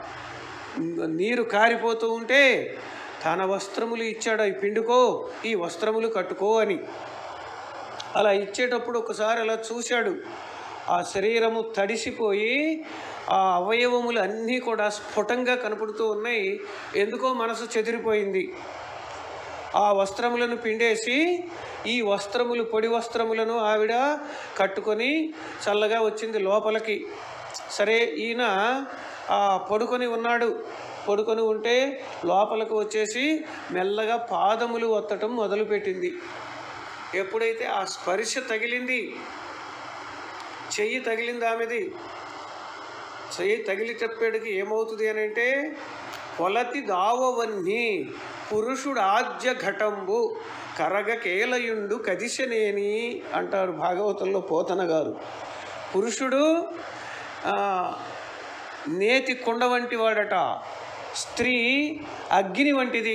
నీరు కారిపోతూ ఉంటే తన వస్త్రములు ఇచ్చాడు అవి పిండుకో ఈ వస్త్రములు కట్టుకో అని అలా ఇచ్చేటప్పుడు ఒకసారి అలా చూశాడు ఆ శరీరము తడిసిపోయి ఆ అవయవములు అన్నీ కూడా స్ఫుటంగా కనపడుతూ ఉన్నాయి ఎందుకో మనసు చెదిరిపోయింది ఆ వస్త్రములను పిండేసి ఈ వస్త్రములు పొడి వస్త్రములను ఆవిడ కట్టుకొని చల్లగా వచ్చింది లోపలికి సరే ఈయన ఆ పడుకొని ఉన్నాడు పడుకొని ఉంటే లోపలికి వచ్చేసి మెల్లగా పాదములు ఒత్తటం మొదలుపెట్టింది ఎప్పుడైతే ఆ స్పర్శ తగిలింది చెయ్యి తగిలింది ఆమెది చెయ్యి తగిలిటప్పటికి ఏమవుతుంది అని అంటే కొలతి దావవన్నీ పురుషుడు ఆద్య ఘటంబు కరగ కేలయుండు కదిశనేని అంటారు భాగవతంలో పోతన గారు పురుషుడు ఆ, నేతి కుండ వంటి వాడట స్త్రీ అగ్ని వంటిది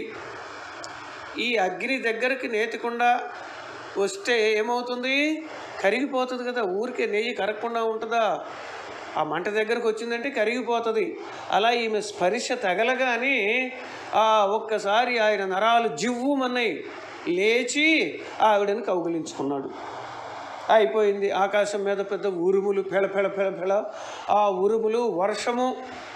ఈ అగ్ని దగ్గరికి నేతికుండా వస్తే ఏమవుతుంది కరిగిపోతుంది కదా ఊరికే నెయ్యి కరగకుండా ఉంటుందా ఆ మంట దగ్గరకు వచ్చిందంటే కరిగిపోతుంది అలా ఈమె స్పర్శ తగలగానే ఆ ఒక్కసారి ఆయన నరాలు జివ్వుమన్నాయి లేచి ఆవిడని కౌగిలించుకున్నాడు అయిపోయింది ఆకాశం మీద పెద్ద ఉరుములు ఫెళ ఫెళ ఫెళ ఫెళ ఆ ఉరుములు వర్షము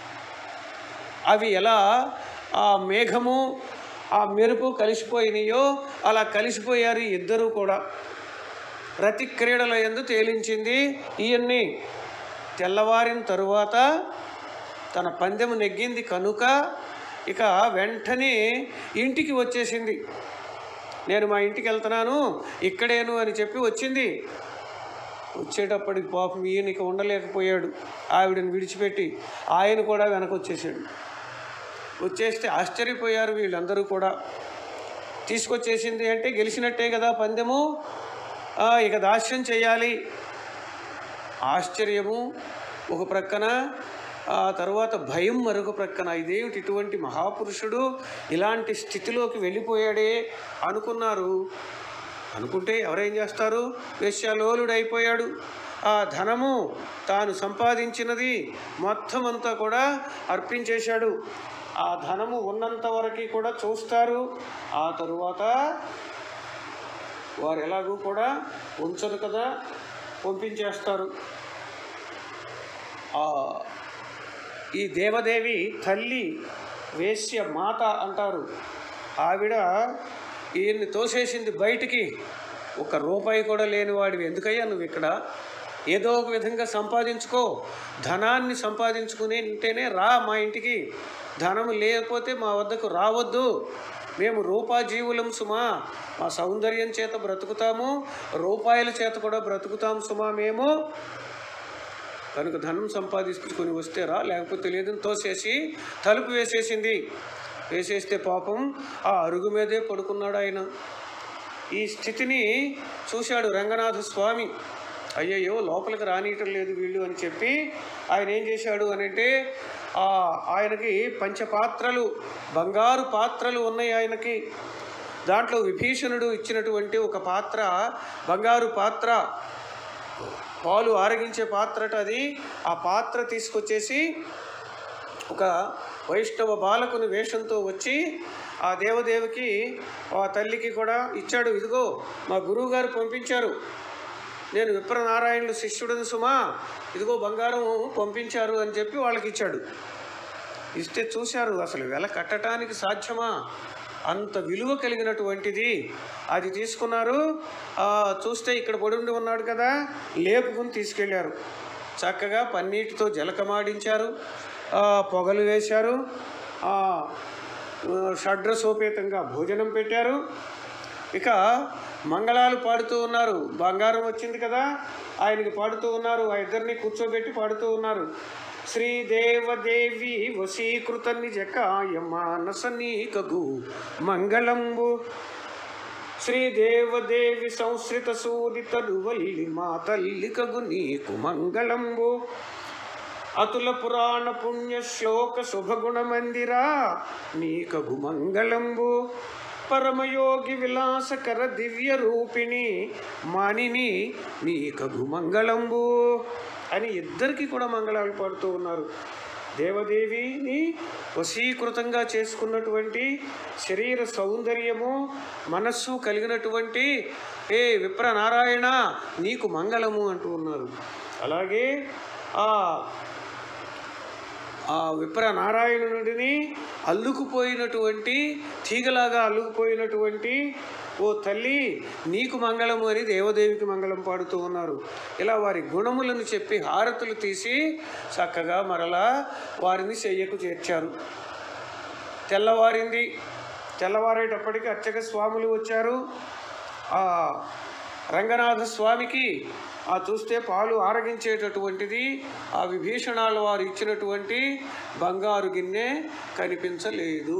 అవి ఎలా ఆ మేఘము ఆ మెరుపు కలిసిపోయినాయో అలా కలిసిపోయారు ఈ ఇద్దరూ కూడా రతి క్రీడల ఎందు తేలించింది ఇవన్నీ తెల్లవారిన తరువాత తన పందెము నెగ్గింది కనుక ఇక వెంటనే ఇంటికి వచ్చేసింది నేను మా ఇంటికి వెళ్తున్నాను ఇక్కడేను అని చెప్పి వచ్చింది వచ్చేటప్పటికి పాపం ఈయన ఇక ఉండలేకపోయాడు ఆవిడని విడిచిపెట్టి ఆయన కూడా వెనకొచ్చేసాడు వచ్చేస్తే ఆశ్చర్యపోయారు వీళ్ళందరూ కూడా తీసుకొచ్చేసింది అంటే గెలిచినట్టే కదా పందెము ఆ, ఇక దాస్యం చేయాలి ఆశ్చర్యము ఒక ప్రక్కన ఆ తర్వాత భయం మరొక ప్రక్కన ఇదేమిటి ఇటువంటి మహాపురుషుడు ఇలాంటి స్థితిలోకి వెళ్ళిపోయాడే అనుకున్నారు అనుకుంటే ఎవరేం చేస్తారు వేశ్యాలోలుడు అయిపోయాడు ఆ ధనము తాను సంపాదించినది మొత్తం అంతా కూడా అర్పించేశాడు ఆ ధనము ఉన్నంత వరకు కూడా చూస్తారు ఆ తరువాత వారు ఎలాగూ కూడా ఉంచరు కదా పంపించేస్తారు ఆ, ఈ దేవదేవి తల్లి వేశ్య మాత అంటారు ఆవిడ ఈయన్ని తోసేసింది బయటికి ఒక రూపాయి కూడా లేని వాడివి ఎందుకయ్యా నువ్వు ఇక్కడ ఏదో ఒక విధంగా సంపాదించుకో ధనాన్ని సంపాదించుకుని ఉంటేనే రా మా ఇంటికి ధనం లేకపోతే మా వద్దకు రావద్దు మేము రూపాజీవులం సుమా మా సౌందర్యం చేత బ్రతుకుతాము రూపాయల చేత కూడా బ్రతుకుతాం సుమా మేము కనుక ధనం సంపాదించుకొని వస్తే రా లేకపోతే లేదని తోసేసి తలుపు వేసేసింది వేసేస్తే పాపం ఆ అరుగు మీదే పడుకున్నాడు ఆయన ఈ స్థితిని చూశాడు రంగనాథ స్వామి అయ్యయ్యో లోపలికి రానియటం లేదు వీళ్ళు అని చెప్పి ఆయన ఏం చేశాడు అని అంటే ఆ, ఆయనకి పంచపాత్రలు బంగారు పాత్రలు ఉన్నాయి ఆయనకి దాంట్లో విభీషణుడు ఇచ్చినటువంటి ఒక పాత్ర బంగారు పాత్ర పాలు ఆరగించే పాత్రట అది ఆ పాత్ర తీసుకొచ్చేసి ఒక వైష్ణవ బాలకుని వేషంతో వచ్చి ఆ దేవదేవికి ఆ తల్లికి కూడా ఇచ్చాడు ఇదిగో మా గురువు గారు పంపించారు నేను విప్రనారాయణులు శిష్యుడిని సుమా ఇదిగో బంగారం పంపించారు అని చెప్పి వాళ్ళకి ఇచ్చాడు ఇస్తే చూశారు అసలు వెల కట్టడానికి సాధ్యమా అంత విలువ కలిగినటువంటిది అది తీసుకున్నారు ఆ, చూస్తే ఇక్కడ పడుండి ఉన్నాడు కదా లేపుకుని తీసుకెళ్ళారు చక్కగా పన్నీటితో జలకమాడించారు ఆ, పొగలు వేశారు ఆ, షడ్రసోపేతంగా భోజనం పెట్టారు ఇక మంగళాలు పాడుతూ ఉన్నారు బంగారం వచ్చింది కదా ఆయనకి పాడుతూ ఉన్నారు ఆ ఇద్దరిని కూర్చోబెట్టి పాడుతూ ఉన్నారు శ్రీదేవదేవి వశీకృత నిజకాయ మానస నీకగు మంగళంబు శ్రీదేవదేవి సంశ్రిత సూదితలు వల్లి మా తల్లికగు నీకు మంగళంబు అతుల పురాణ పుణ్య శ్లోక శుభగుణ మందిరా నీకగు మంగళంబు పరమయోగి విలాసకర దివ్య రూపిణి మానిని నీకగు మంగళంబు అని ఇద్దరికి కూడా మంగళాలు పాడుతూ ఉన్నారు దేవదేవిని వశీకృతంగా చేసుకున్నటువంటి శరీర సౌందర్యము మనస్సు కలిగినటువంటి ఏ విప్రనారాయణ నీకు మంగళము అంటూ ఉన్నారు అలాగే ఆ ఆ విప్ర నారాయణుడిని అల్లుకుపోయినటువంటి తీగలాగా అల్లుకుపోయినటువంటి ఓ తల్లి నీకు మంగళము అని దేవదేవికి మంగళం పాడుతూ ఉన్నారు ఇలా వారి గుణములను చెప్పి హారతులు తీసి చక్కగా మరలా వారిని చెయ్యకు చేర్చారు తెల్లవారింది తెల్లవారేటప్పటికి అర్చక స్వాములు వచ్చారు ఆ రంగనాథ స్వామికి ఆ చూస్తే పాలు ఆరగించేటటువంటిది ఆ విభీషణాల వారు ఇచ్చినటువంటి బంగారు గిన్నె కనిపించలేదు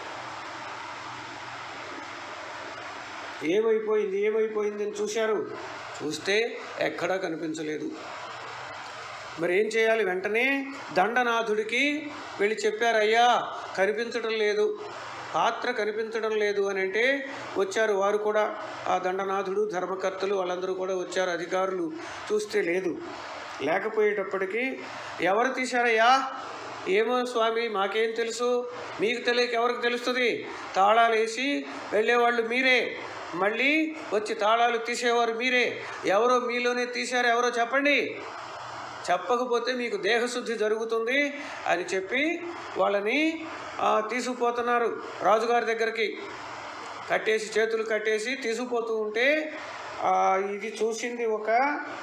ఏమైపోయింది ఏమైపోయింది అని చూశారు చూస్తే ఎక్కడా కనిపించలేదు మరి ఏం చేయాలి వెంటనే దండనాథుడికి వెళ్ళి చెప్పారు అయ్యా కనిపించడం లేదు పాత్ర కనిపించడం లేదు అని అంటే వచ్చారు వారు కూడా ఆ దండనాథుడు ధర్మకర్తలు వాళ్ళందరూ కూడా వచ్చారు అధికారులు చూస్తే లేదు లేకపోయేటప్పటికీ ఎవరు తీశారయ్యా ఏమో స్వామి మాకేం తెలుసు మీకు తెలియక ఎవరికి తెలుస్తుంది తాళాలు వేసి వెళ్ళేవాళ్ళు మీరే మళ్ళీ వచ్చి తాళాలు తీసేవారు మీరే ఎవరో మీలోనే తీశారు ఎవరో చెప్పండి చెప్పకపోతే మీకు దేహశుద్ధి జరుగుతుంది అని చెప్పి వాళ్ళని ఆ, తీసుకుపోతున్నారు రాజుగారి దగ్గరికి కట్టేసి చేతులు కట్టేసి తీసుకుపోతూ ఉంటే ఆ, ఇది చూసింది ఒక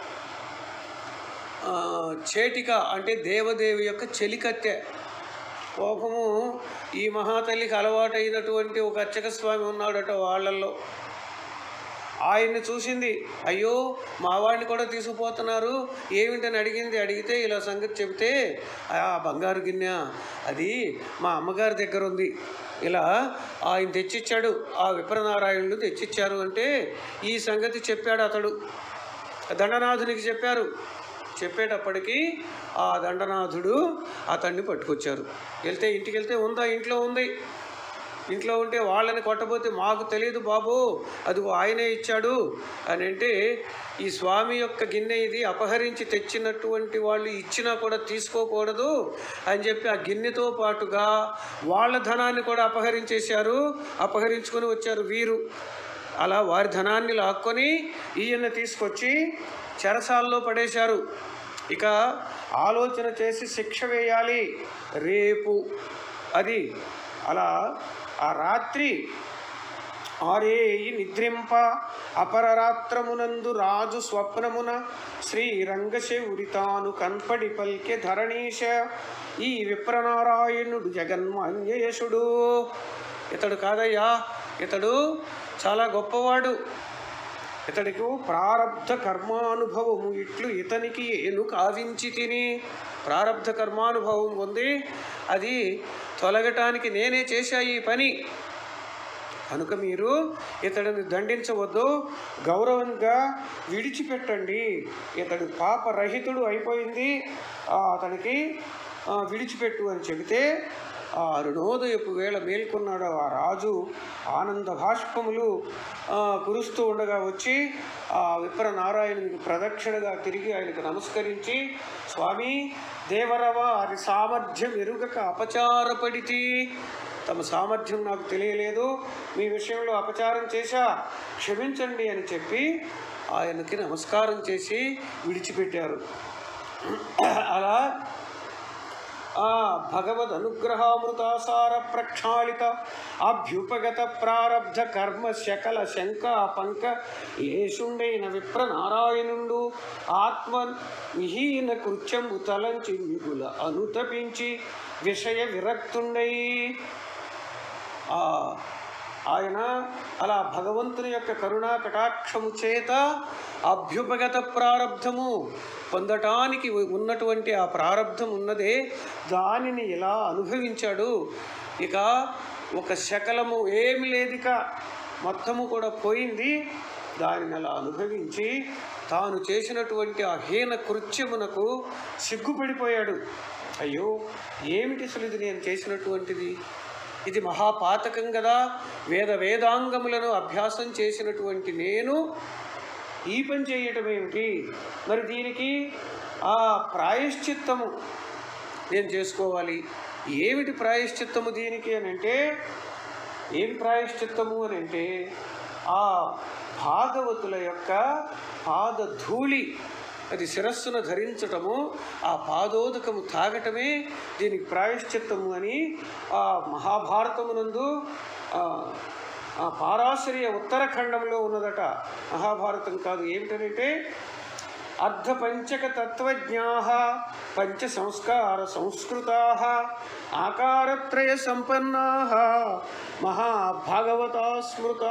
ఆ, చేటిక అంటే దేవదేవి యొక్క చెలికత్తె కోపము ఈ మహాతల్లికి అలవాటైనటువంటి ఒక అర్చక స్వామి ఉన్నాడట వాళ్ళల్లో ఆయన్ని చూసింది అయ్యో మా వాడిని కూడా తీసుకుపోతున్నారు ఏమిటని అడిగింది అడిగితే ఇలా సంగతి చెబితే ఆ బంగారు గిన్నె అది మా అమ్మగారి దగ్గర ఉంది ఇలా ఆయన తెచ్చిచ్చాడు ఆ విప్రనారాయణులు తెచ్చిచ్చారు అంటే ఈ సంగతి చెప్పాడు అతడు దండనాథునికి చెప్పారు చెప్పేటప్పటికి ఆ దండనాథుడు అతన్ని పట్టుకొచ్చారు వెళ్తే ఇంటికి వెళ్తే ఉందా ఇంట్లో ఉంది ఇంట్లో ఉంటే వాళ్ళని కొట్టబోతే మాకు తెలియదు బాబు అది ఆయనే ఇచ్చాడు అని అంటే ఈ స్వామి యొక్క గిన్నె ఇది అపహరించి తెచ్చినటువంటి వాళ్ళు ఇచ్చినా కూడా తీసుకోకూడదు అని చెప్పి ఆ గిన్నెతో పాటుగా వాళ్ళ ధనాన్ని కూడా అపహరించేశారు అపహరించుకొని వచ్చారు వీరు అలా వారి ధనాన్ని లాక్కొని ఈయన తీసుకొచ్చి చెరసాల్లో పడేశారు ఇక ఆలోచన చేసి శిక్ష వేయాలి రేపు అది అలా ఆ రాత్రి ఆరేయి నిద్రింప అపరరాత్రమునందు రాజు స్వప్నమున శ్రీరంగశౌరి తాను కన్పడి పల్కె ధరణీశ ఈ విప్రనారాయణుడు జగన్మాన్యయసుడు ఇతడు కాదయ్యా ఇతడు చాలా గొప్పవాడు ఇతడికి ప్రారబ్ధ కర్మానుభవము ఇట్లు ఇతనికి ఏను కావించి తిని ప్రారబ్ధ కర్మానుభవం ఉంది అది తొలగటానికి నేనే చేశా ఈ పని కనుక మీరు ఇతడిని దండించవద్దు గౌరవంగా విడిచిపెట్టండి ఇతడు పాపరహితుడు అయిపోయింది ఆ, అతనికి ఆ, విడిచిపెట్టు అని చెబితే ఆ అరుణోదయపు వేళ మేల్కొన్నాడు ఆ రాజు ఆనంద భాష్పములు ఆ, కురుస్తూ ఉండగా వచ్చి ఆ విప్ర నారాయణునికి ప్రదక్షిణగా తిరిగి ఆయనకు నమస్కరించి స్వామి దేవరవ వారి సామర్థ్యం ఎరుగక అపచారపడితి తమ సామర్థ్యం నాకు తెలియలేదు మీ విషయంలో అపచారం చేశా క్షమించండి అని చెప్పి ఆయనకి నమస్కారం చేసి విడిచిపెట్టారు అలా ఆ భగవద్ అనుగ్రహామృతాసార ప్రక్షాళిత అభ్యుపగత ప్రారబ్ధ కర్మ శకల శంక పంక లేశుండైన విప్ర నారాయణుండు ఆత్మ విహీన కృత్యము తలంచి మిగుల అనుతపించి విషయ విరక్తుండై ఆ ఆయన అలా భగవంతుని యొక్క కరుణా కటాక్షము చేత అభ్యుపగత ప్రారబ్ధము పొందటానికి ఉన్నటువంటి ఆ ప్రారబ్ధం ఉన్నదే దానిని ఇలా అనుభవించాడు ఇక ఒక శకలము ఏమి లేదిక మొత్తము కూడా పోయింది దానిని అలా అనుభవించి తాను చేసినటువంటి ఆ హీన కృత్యమునకు సిగ్గుపడిపోయాడు అయ్యో ఏమిటి అసలు ఇది నేను చేసినటువంటిది ఇది మహాపాతకం కదా వేద వేదాంగములను అభ్యాసం చేసినటువంటి నేను ఈ పని చేయటం ఏమిటి మరి దీనికి ఆ ప్రాయశ్చిత్తము నేను చేసుకోవాలి ఏమిటి ప్రాయశ్చిత్తము దీనికి అని అంటే ఏం ప్రాయశ్చిత్తము అని అంటే ఆ భాగవతుల యొక్క పాదధూళి అది శిరస్సును ధరించటము ఆ పాదోదకము తాగటమే దీనికి ప్రాయశ్చిత్తము అని ఆ మహాభారతమునందు ఆ, ఆ పారాశర్య ఉత్తరఖండంలో ఉన్నదట మహాభారతం కాదు ఏమిటనంటే అర్ధపంచక తత్వజ్ఞా పంచ సంస్కార సంస్కృతా ఆకారత్రయ సంపన్నా మహాభాగవతా స్మృతా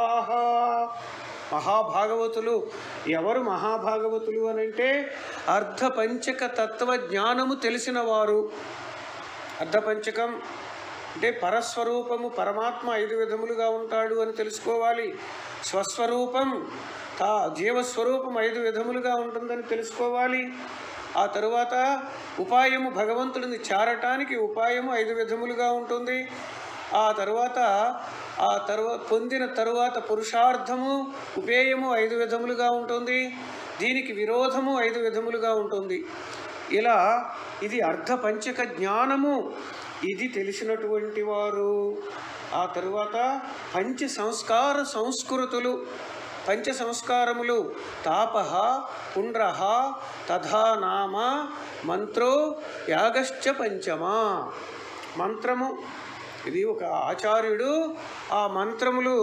మహాభాగవతులు ఎవరు మహాభాగవతులు అని అంటే అర్ధపంచక తత్వ జ్ఞానము తెలిసిన వారు అర్ధపంచకం అంటే పరస్వరూపము పరమాత్మ ఐదు విధములుగా ఉంటాడు అని తెలుసుకోవాలి స్వస్వరూపం తా జీవస్వరూపం ఐదు విధములుగా ఉంటుందని తెలుసుకోవాలి ఆ తరువాత ఉపాయము భగవంతుడిని చేరటానికి ఉపాయము ఐదు విధములుగా ఉంటుంది ఆ తరువాత ఆ తరువాత పొందిన తరువాత పురుషార్థము ఉపేయము ఐదు విధములుగా ఉంటుంది దీనికి విరోధము ఐదు విధములుగా ఉంటుంది ఇలా ఇది అర్ధపంచక జ్ఞానము ఇది తెలిసినటువంటి వారు ఆ తరువాత పంచ సంస్కార సంస్కృతులు పంచ సంస్కారములు తాప పుండ్ర తథా నామ మంత్రో యాగశ్చ పంచమా మంత్రము ఇది ఒక ఆచార్యుడు ఆ మంత్రములు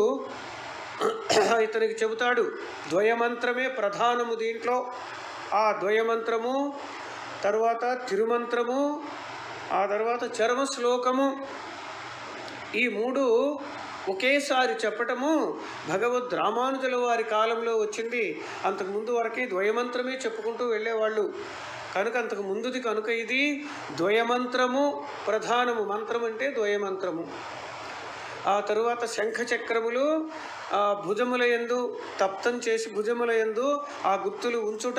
ఇతనికి చెబుతాడు ద్వయమంత్రమే ప్రధానము దీంట్లో ఆ ద్వయమంత్రము తరువాత తిరుమంత్రము ఆ తర్వాత చర్మ శ్లోకము ఈ మూడు ఒకేసారి చెప్పటము భగవద్ రామానుజుల వారి కాలంలో వచ్చింది అంతకు ముందు వరకే ద్వయమంత్రమే చెప్పుకుంటూ వెళ్ళేవాళ్ళు కనుక అంతకు ముందుది కనుక ఇది ద్వయమంత్రము ప్రధానము మంత్రం అంటే ద్వయమంత్రము ఆ తరువాత శంఖ చక్రములు ఆ భుజముల యందు తప్తం చేసి భుజముల యందు ఆ గుర్తులు ఉంచుట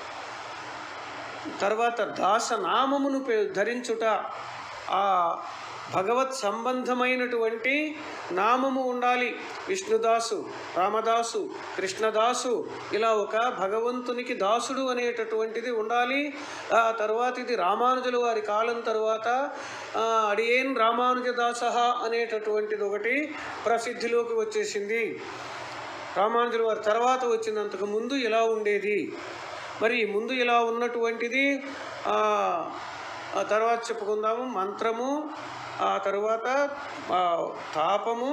తర్వాత దాసనామమును పే- ధరించుట ఆ భగవత్ సంబంధమైనటువంటి నామము ఉండాలి విష్ణుదాసు రామదాసు కృష్ణదాసు ఇలా ఒక భగవంతునికి దాసుడు అనేటటువంటిది ఉండాలి ఆ తర్వాత ఇది రామానుజుల వారి కాలం తర్వాత ఆ, అడియేన్ రామానుజదాస అనేటటువంటిది ఒకటి ప్రసిద్ధిలోకి వచ్చేసింది రామానుజుల వారి తర్వాత వచ్చినంతకు ముందు ఇలా ఉండేది మరి ముందు ఇలా ఉన్నటువంటిది ఆ, ఆ తర్వాత చెప్పుకుందాము మంత్రము ఆ తర్వాత ఆ, తాపము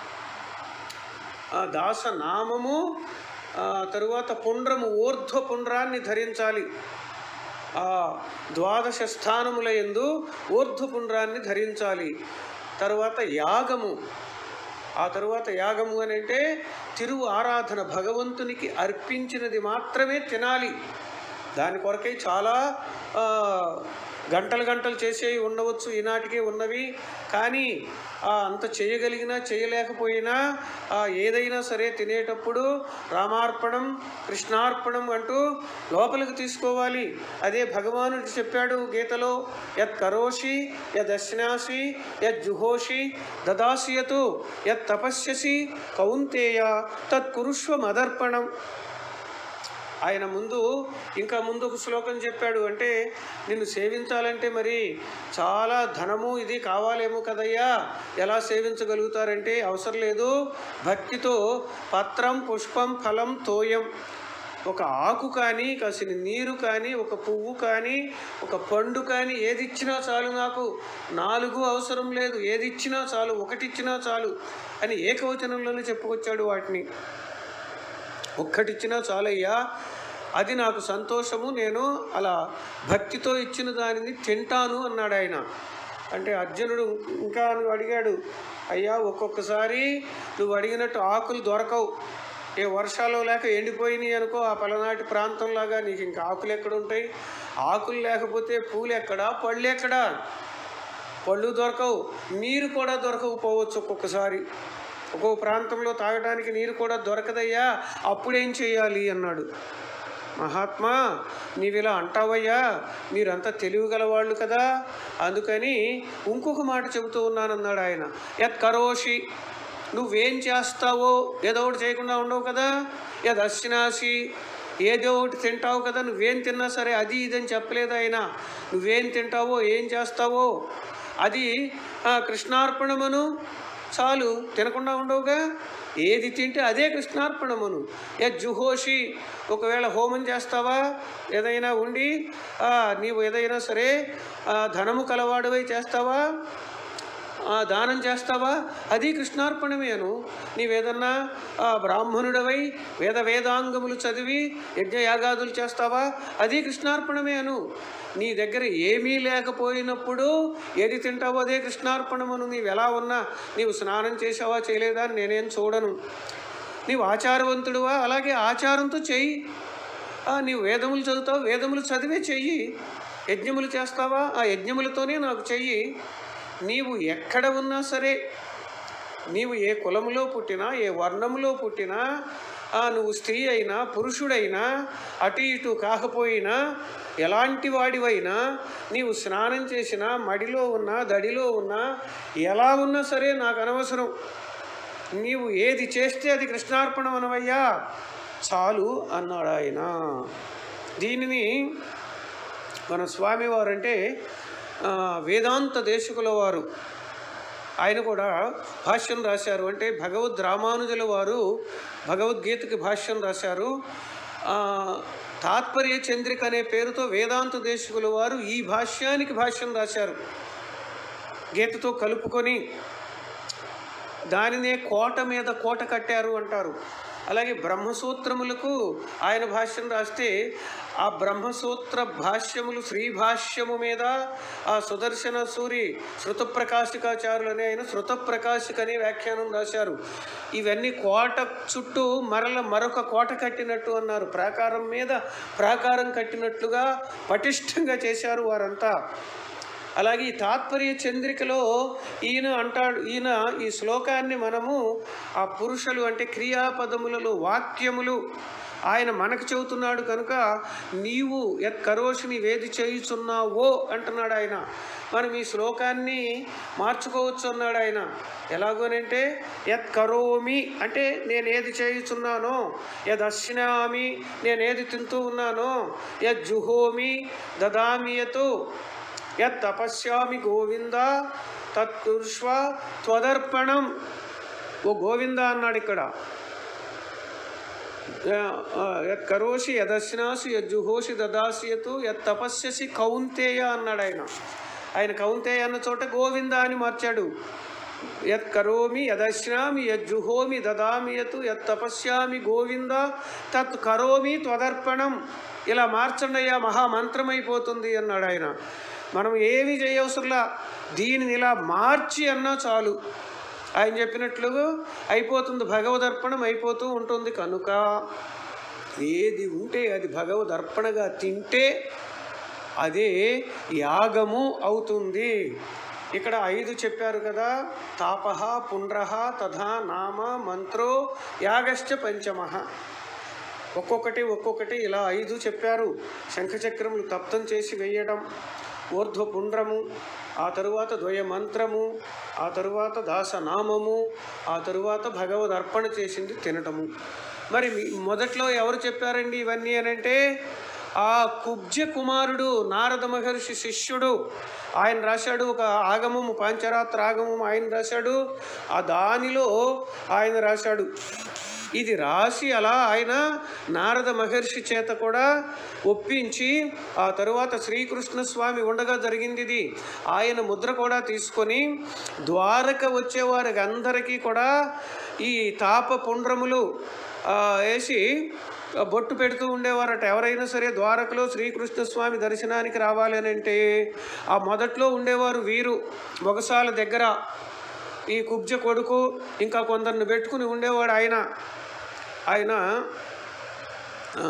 ఆ, దాసనామము ఆ తరువాత పుండ్రము ఊర్ధ్వ పుండ్రాన్ని ధరించాలి ఆ ద్వాదశ స్థానముల యందు ఊర్ధ్వ పుండ్రాన్ని ధరించాలి తరువాత యాగము ఆ తరువాత యాగము అని అంటే తిరువు ఆరాధన భగవంతునికి అర్పించినది మాత్రమే తినాలి దాని కొరకై చాలా ఆ, గంటలు గంటలు చేసేవి ఉండవచ్చు ఈనాటికే ఉన్నవి కానీ ఆ అంత చేయగలిగినా చేయలేకపోయినా ఆ ఏదైనా సరే తినేటప్పుడు రామార్పణం కృష్ణార్పణం అంటూ లోపలికి తీసుకోవాలి అదే భగవానుడు చెప్పాడు గీతలో యత్ కరోషి యద్ అశ్నాసి యద్ జుహోషి దదాసియతు యత్ తపస్యసి కౌంతేయ తత్ కురుష్వ మదర్పణం ఆయన ముందు ఇంకా ముందు ఒక శ్లోకం చెప్పాడు అంటే నిన్ను సేవించాలంటే మరి చాలా ధనము ఇది కావాలేమో కదయ్యా ఎలా సేవించగలుగుతారంటే అవసరం లేదు భక్తితో పత్రం పుష్పం ఫలం తోయం ఒక ఆకు కానీ కాసిన నీరు కానీ ఒక పువ్వు కానీ ఒక పండు కానీ ఏది ఇచ్చినా చాలు నాకు నాలుగు అవసరం లేదు ఏది ఇచ్చినా చాలు ఒకటి ఇచ్చినా చాలు అని ఏకవచనంలోనే చెప్పుకొచ్చాడు వాటిని ఒక్కటిచ్చినా చాలయ్యా అది నాకు సంతోషము నేను అలా భక్తితో ఇచ్చిన దానిని తింటాను అన్నాడు ఆయన అంటే అర్జునుడు ఇంకా నువ్వు అడిగాడు అయ్యా ఒక్కొక్కసారి నువ్వు అడిగినట్టు ఆకులు దొరకవు ఏ వర్షాలు లేక ఎండిపోయినాయి అనుకో ఆ పలనాటి ప్రాంతంలాగా నీకు ఇంకా ఆకులు ఎక్కడ ఉంటాయి ఆకులు లేకపోతే పూలు ఎక్కడా పళ్ళు ఎక్కడా పళ్ళు దొరకవు నీరు కూడా దొరకకపోవచ్చు ఒక్కొక్కసారి ఒక్కొక్క ప్రాంతంలో తాగడానికి నీరు కూడా దొరకదయ్యా అప్పుడేం చేయాలి అన్నాడు మహాత్మా నీవిలా అంటావయ్యా మీరంతా తెలివి గలవాళ్ళు కదా అందుకని ఇంకొక మాట చెబుతూ ఉన్నానన్నాడు ఆయన యత్ కరోషి నువ్వేం చేస్తావో ఏదో ఒకటి చేయకుండా ఉండవు కదా యద్ అశ్నాసి ఏదో ఒకటి తింటావు కదా నువ్వేం తిన్నా సరే అది ఇదని చెప్పలేదు ఆయన నువ్వేం తింటావో ఏం చేస్తావో అది ఆ, కృష్ణార్పణమను చాలు తినకుండా ఉండవుగా ఏది తింటే అదే కృష్ణార్పణమును ఏ జుహోషి ఒకవేళ హోమం చేస్తావా ఏదైనా ఉండి ఆ, నీవు ఏదైనా సరే ఆ, ధనము కలవాడివై చేస్తావా ఆ, దానం చేస్తావా అది కృష్ణార్పణమేను నీవేదన్నా ఆ, బ్రాహ్మణుడవై వేద వేదాంగములు చదివి యజ్ఞయాగాదులు చేస్తావా అది కృష్ణార్పణమేను నీ దగ్గర ఏమీ లేకపోయినప్పుడు ఏది తింటావో అదే కృష్ణార్పణమును నీవు ఎలా ఉన్నా నీవు స్నానం చేసావా చేయలేదా అని నేనేం చూడను నీవు ఆచారవంతుడువా అలాగే ఆచారంతో చెయ్యి ఆ, నీవు వేదములు చదువుతావు వేదములు చదివే చెయ్యి యజ్ఞములు చేస్తావా ఆ యజ్ఞములతోనే నాకు చెయ్యి నీవు ఎక్కడ ఉన్నా సరే నీవు ఏ కులములో పుట్టినా ఏ వర్ణములో పుట్టినా ఆ నువ్వు స్త్రీ అయినా పురుషుడైనా అటు ఇటు కాకపోయినా ఎలాంటి వాడివైనా నీవు స్నానం చేసినా మడిలో ఉన్నా దడిలో ఉన్నా ఎలా ఉన్నా సరే నాకు అనవసరం నీవు ఏది చేస్తే అది కృష్ణార్పణం అనవయ్యా చాలు అన్నాడు ఆయన దీనిని మన స్వామివారంటే ఆ, వేదాంత దేశకుల వారు ఆయన కూడా భాష్యం రాశారు అంటే భగవద్ రామానుజుల వారు భగవద్గీతకి భాష్యం రాశారు ఆ, తాత్పర్య చంద్రిక అనే పేరుతో వేదాంత దేశకుల వారు ఈ భాష్యానికి భాష్యం రాశారు గీతతో కలుపుకొని దానినే కోట మీద కోట కట్టారు అంటారు అలాగే బ్రహ్మసూత్రములకు ఆయన భాష్యం రాస్తే ఆ బ్రహ్మసూత్ర భాష్యములు శ్రీ భాష్యము మీద ఆ సుదర్శన సూరి శృతప్రకాశికాచారులు అనే ఆయన శృతప్రకాశిక అనే వ్యాఖ్యానం రాశారు ఇవన్నీ కోట చుట్టూ మరల మరొక కోట కట్టినట్టు అన్నారు ప్రాకారం మీద ప్రాకారం కట్టినట్లుగా పటిష్టంగా చేశారు వారంతా అలాగే ఈ తాత్పర్య చంద్రికలో ఈయన అంటాడు ఈయన ఈ శ్లోకాన్ని మనము ఆ పురుషులు అంటే క్రియాపదములలో వాక్యములు ఆయన మనకు చెబుతున్నాడు కనుక నీవు యత్ కరోషిని వేది చేయుచున్నావో అంటున్నాడు ఆయన మనం ఈ శ్లోకాన్ని మార్చుకోవచ్చు అన్నాడు ఆయన ఎలాగోనంటే యత్ కరోమి అంటే నేను ఏది చేయుచున్నానో యద్ అశ్నామి నేను ఏది తింటూ ఉన్నానో యద్ జుహోమి దదామియతు యత్ తపస్యామి గోవింద తత్కుర్ష్వ త్వదర్పణం ఓ గోవింద అన్నాడు ఇక్కడ యత్ కరోషి యదశ్నాసి యజ్జుహోషి దదాసియతు యత్ తపస్యసి కౌంతేయ అన్నాడు ఆయన ఆయన కౌంతేయ అన్న చోట గోవింద అని మార్చాడు యత్ కరోమి యదశ్నామి యజ్జుహోమి దదామి యతు యత్ తపస్యామి గోవింద తత్ కరోమి త్వదర్పణం ఇలా మార్చండి అయ్యా మహామంత్రమైపోతుంది అన్నాడు ఆయన మనం ఏమి చేయవసరంలా దీనిని ఇలా మార్చి అన్నా చాలు ఆయన చెప్పినట్లు అయిపోతుంది భగవదర్పణం అయిపోతూ ఉంటుంది కనుక ఏది ఉంటే అది భగవదర్పణగా తింటే అదే యాగము అవుతుంది ఇక్కడ ఐదు చెప్పారు కదా తాపహ పుండ్రహ తథా నామ మంత్రో యాగశ్చ పంచమ ఒక్కొక్కటి ఒక్కొక్కటి ఇలా ఐదు చెప్పారు శంఖచక్రములు తప్తం చేసి వేయడం ఊర్ధ్వ పుండ్రము ఆ తరువాత ద్వయ మంత్రము ఆ తరువాత దాసనామము ఆ తరువాత భగవద్ అర్పణ చేసింది తినటము మరి మీ- మొదట్లో ఎవరు చెప్పారండి ఇవన్నీ అని అంటే ఆ కుబ్జ కుమారుడు నారద మహర్షి శిష్యుడు ఆయన రాశాడు ఒక ఆగమము పాంచరాత్ర ఆగమము ఆయన రాశాడు ఆ దానిలో ఆయన రాశాడు ఇది రాసి అలా ఆయన నారద మహర్షి చేత కూడా ఒప్పించి ఆ తరువాత శ్రీకృష్ణ స్వామి ఉండగా జరిగింది ఇది ఆయన ముద్ర కూడా తీసుకొని ద్వారక వచ్చేవారికి అందరికీ కూడా ఈ తాప పుండ్రములు ఆ, వేసి ఆ, బొట్టు పెడుతూ ఉండేవారట ఎవరైనా సరే ద్వారకలో శ్రీకృష్ణ స్వామి దర్శనానికి రావాలి అని అంటే ఆ మొదట్లో ఉండేవారు వీరు మొగసాల దగ్గర ఈ కుబ్జ కొడుకు ఇంకా కొందరిని పెట్టుకుని ఉండేవాడు ఆయన ఆయన ఆ,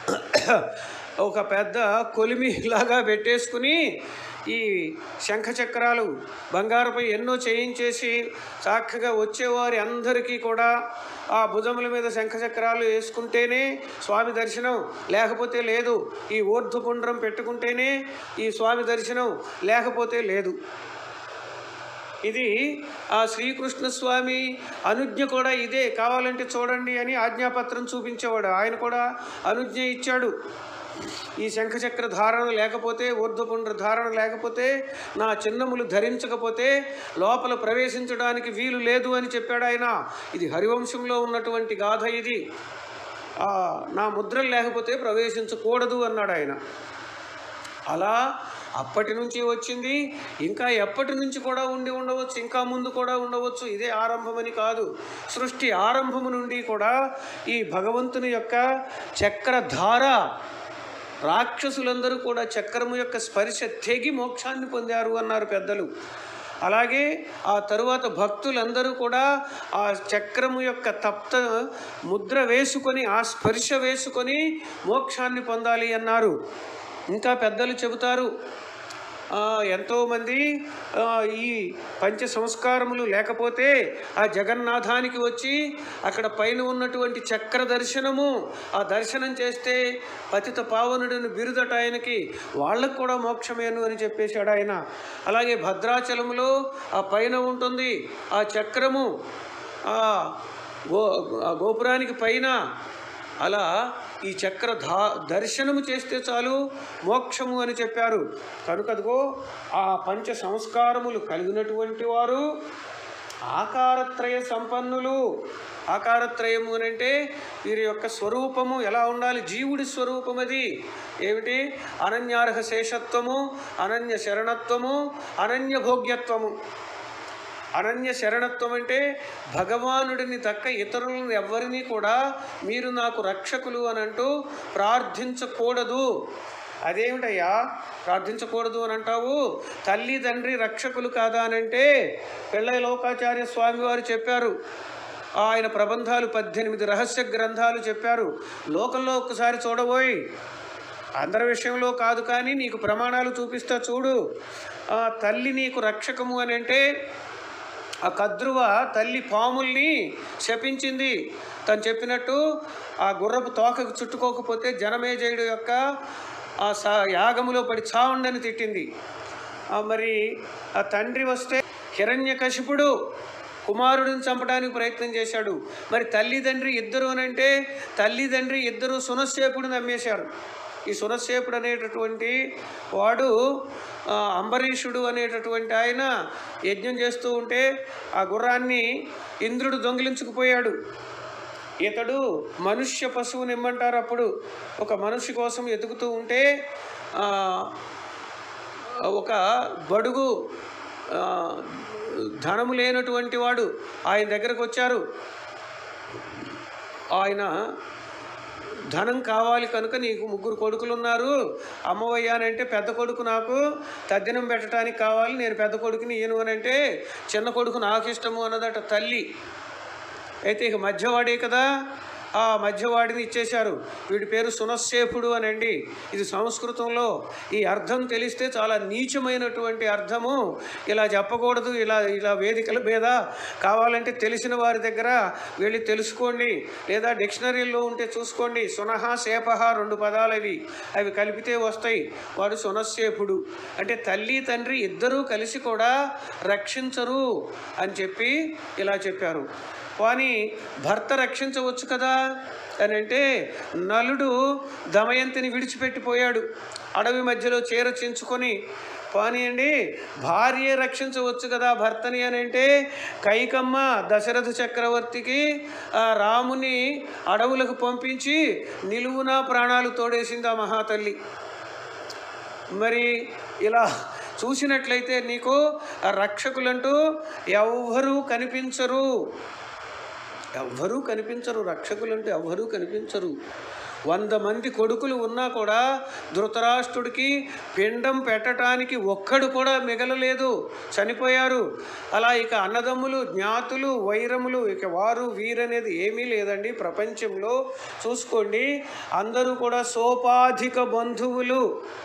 ఒక పెద్ద కొలిమి లాగా పెట్టేసుకుని ఈ శంఖ చక్రాలు బంగారుపై ఎన్నో చేయించేసి చక్కగా వచ్చేవారి అందరికీ కూడా ఆ భుజముల మీద శంఖ చక్రాలు వేసుకుంటేనే స్వామి దర్శనం లేకపోతే లేదు ఈ ఊర్ధ్వపుండ్రం పెట్టుకుంటేనే ఈ స్వామి దర్శనం లేకపోతే లేదు ఇది ఆ శ్రీకృష్ణ స్వామి అనుజ్ఞ కూడా ఇదే కావాలంటే చూడండి అని ఆజ్ఞాపత్రం చూపించేవాడు ఆయన కూడా అనుజ్ఞ ఇచ్చాడు ఈ శంఖచక్ర ధారణ లేకపోతే ఊర్ధ్వపుండ్ర ధారణ లేకపోతే నా చిన్నములు ధరించకపోతే లోపల ప్రవేశించడానికి వీలు లేదు అని చెప్పాడు ఆయన ఇది హరివంశంలో ఉన్నటువంటి గాథ ఇది ఆ, నా ముద్రలు లేకపోతే ప్రవేశించకూడదు అన్నాడు ఆయన అలా అప్పటి నుంచి వచ్చింది ఇంకా ఎప్పటి నుంచి కూడా ఉండి ఉండవచ్చు ఇంకా ముందు కూడా ఉండవచ్చు ఇదే ఆరంభమని కాదు సృష్టి ఆరంభము నుండి కూడా ఈ భగవంతుని యొక్క చక్రధార రాక్షసులందరూ కూడా చక్రము యొక్క స్పర్శ తెగి మోక్షాన్ని పొందారు అన్నారు పెద్దలు అలాగే ఆ తరువాత భక్తులందరూ కూడా ఆ చక్రము యొక్క తప్త ముద్ర వేసుకొని ఆ స్పర్శ వేసుకొని మోక్షాన్ని పొందాలి అన్నారు ఇంకా పెద్దలు చెబుతారు ఆ, ఎంతోమంది ఆ, ఈ పంచ సంస్కారములు లేకపోతే ఆ జగన్నాథానికి వచ్చి అక్కడ పైన ఉన్నటువంటి చక్ర దర్శనము ఆ దర్శనం చేస్తే పతిత పావనుడిని బిరుదట ఆయనకి వాళ్ళకు కూడా మోక్షమేను అని చెప్పేశాడు ఆయన అలాగే భద్రాచలములో ఆ పైన ఉంటుంది ఆ చక్రము ఆ గో ఆ గోపురానికి పైన అలా ఈ చక్ర ధా దర్శనము చేస్తే చాలు మోక్షము అని చెప్పారు కనుక అదిగో ఆ పంచ సంస్కారములు కలిగినటువంటి వారు ఆకారత్రయ సంపన్నులు ఆకారత్రయము అని అంటే వీరి యొక్క స్వరూపము ఎలా ఉండాలి జీవుడి స్వరూపం అది ఏమిటి అనన్యార్హ శేషత్వము అనన్య శరణత్వము అనన్య భోగ్యత్వము అనన్య శరణత్వం అంటే భగవానుడిని తక్క ఇతరులను ఎవరిని కూడా మీరు నాకు రక్షకులు అని అంటూ ప్రార్థించకూడదు అదేమిటయ్యా ప్రార్థించకూడదు అని అంటావు తల్లి తండ్రి రక్షకులు కాదా అని అంటే పిళ్ళై లోకాచార్య స్వామి వారు చెప్పారు ఆయన ప్రబంధాలు పద్దెనిమిది రహస్య గ్రంథాలు చెప్పారు లోకంలో ఒక్కసారి చూడబోయి అందరి విషయంలో కాదు కానీ నీకు ప్రమాణాలు చూపిస్తా చూడు ఆ తల్లి నీకు రక్షకము అని అంటే ఆ కద్రువ తల్లి పాముల్ని శపించింది తను చెప్పినట్టు ఆ గుర్రపు తోకకు చుట్టుకోకపోతే జనమేజయుడు యొక్క ఆ స యాగములో పడి చావుండని తిట్టింది ఆ మరి ఆ తండ్రి వస్తే హిరణ్యకశిపుడు కుమారుడిని చంపడానికి ప్రయత్నం చేశాడు మరి తల్లిదండ్రి ఇద్దరు అని అంటే తల్లిదండ్రి ఇద్దరు సునశ్చేపుడు నమ్మేశారు ఈ సునశ్చేపుడు అనేటటువంటి వాడు ఆ, అంబరీషుడు అనేటటువంటి ఆయన యజ్ఞం చేస్తూ ఉంటే ఆ గుర్రాన్ని ఇంద్రుడు దొంగిలించుకుపోయాడు ఇతడు మనుష్య పశువుని ఇమ్మంటారు అప్పుడు ఒక మనిషి కోసం ఎదుగుతూ ఉంటే ఆ, ఒక బడుగు ఆ, ధనము లేనటువంటి వాడు ఆయన దగ్గరకు వచ్చారు ఆయన ధనం కావాలి కనుక నీకు ముగ్గురు కొడుకులు ఉన్నారు అమ్మవయ్యానంటే పెద్ద కొడుకు నాకు తద్దినం పెట్టడానికి కావాలి నేను పెద్ద కొడుకుని ఈయను అని అంటే చిన్న కొడుకు నాకు ఇష్టము అన్నదట తల్లి అయితే ఇక మధ్యవాడే కదా ఆ మధ్యవాడిని ఇచ్చేశారు వీడి పేరు సునశ్శేపుడు అనండి ఇది సంస్కృతంలో ఈ అర్థం తెలిస్తే చాలా నీచమైనటువంటి అర్థము ఇలా చెప్పకూడదు ఇలా ఇలా వేదికల మీద కావాలంటే తెలిసిన వారి దగ్గర వెళ్ళి తెలుసుకోండి లేదా డిక్షనరీలో ఉంటే చూసుకోండి సునహ శేపహ రెండు పదాలు అవి అవి కలిపితే వస్తాయి వాడు సునశ్శేపుడు అంటే తల్లి తండ్రి ఇద్దరూ కలిసి కూడా రక్షించరు అని చెప్పి ఇలా చెప్పారు కానీ భర్త రక్షించవచ్చు కదా అని అంటే నలుడు దమయంతిని విడిచిపెట్టిపోయాడు అడవి మధ్యలో చీర చించుకొని పోనీయండి భార్యే రక్షించవచ్చు కదా భర్తని అని అంటే కైకమ్మ దశరథ చక్రవర్తికి ఆ రాముని అడవులకు పంపించి నిలువునా ప్రాణాలు తోడేసింది ఆ మహాతల్లి మరి ఇలా చూసినట్లయితే నీకు ఆ రక్షకులంటూ ఎవ్వరూ కనిపించరు ఎవ్వరూ కనిపించరు రక్షకులంటూ ఎవ్వరూ కనిపించరు వంద మంది కొడుకులు ఉన్నా కూడా ధృతరాష్ట్రుడికి పిండం పెట్టడానికి ఒక్కడు కూడా మిగలలేదు చనిపోయారు అలా ఇక అన్నదమ్ములు జ్ఞాతులు వైరములు ఇక వారు వీరనేది ఏమీ లేదండి ప్రపంచంలో చూసుకోండి అందరూ కూడా సోపాధిక బంధువులు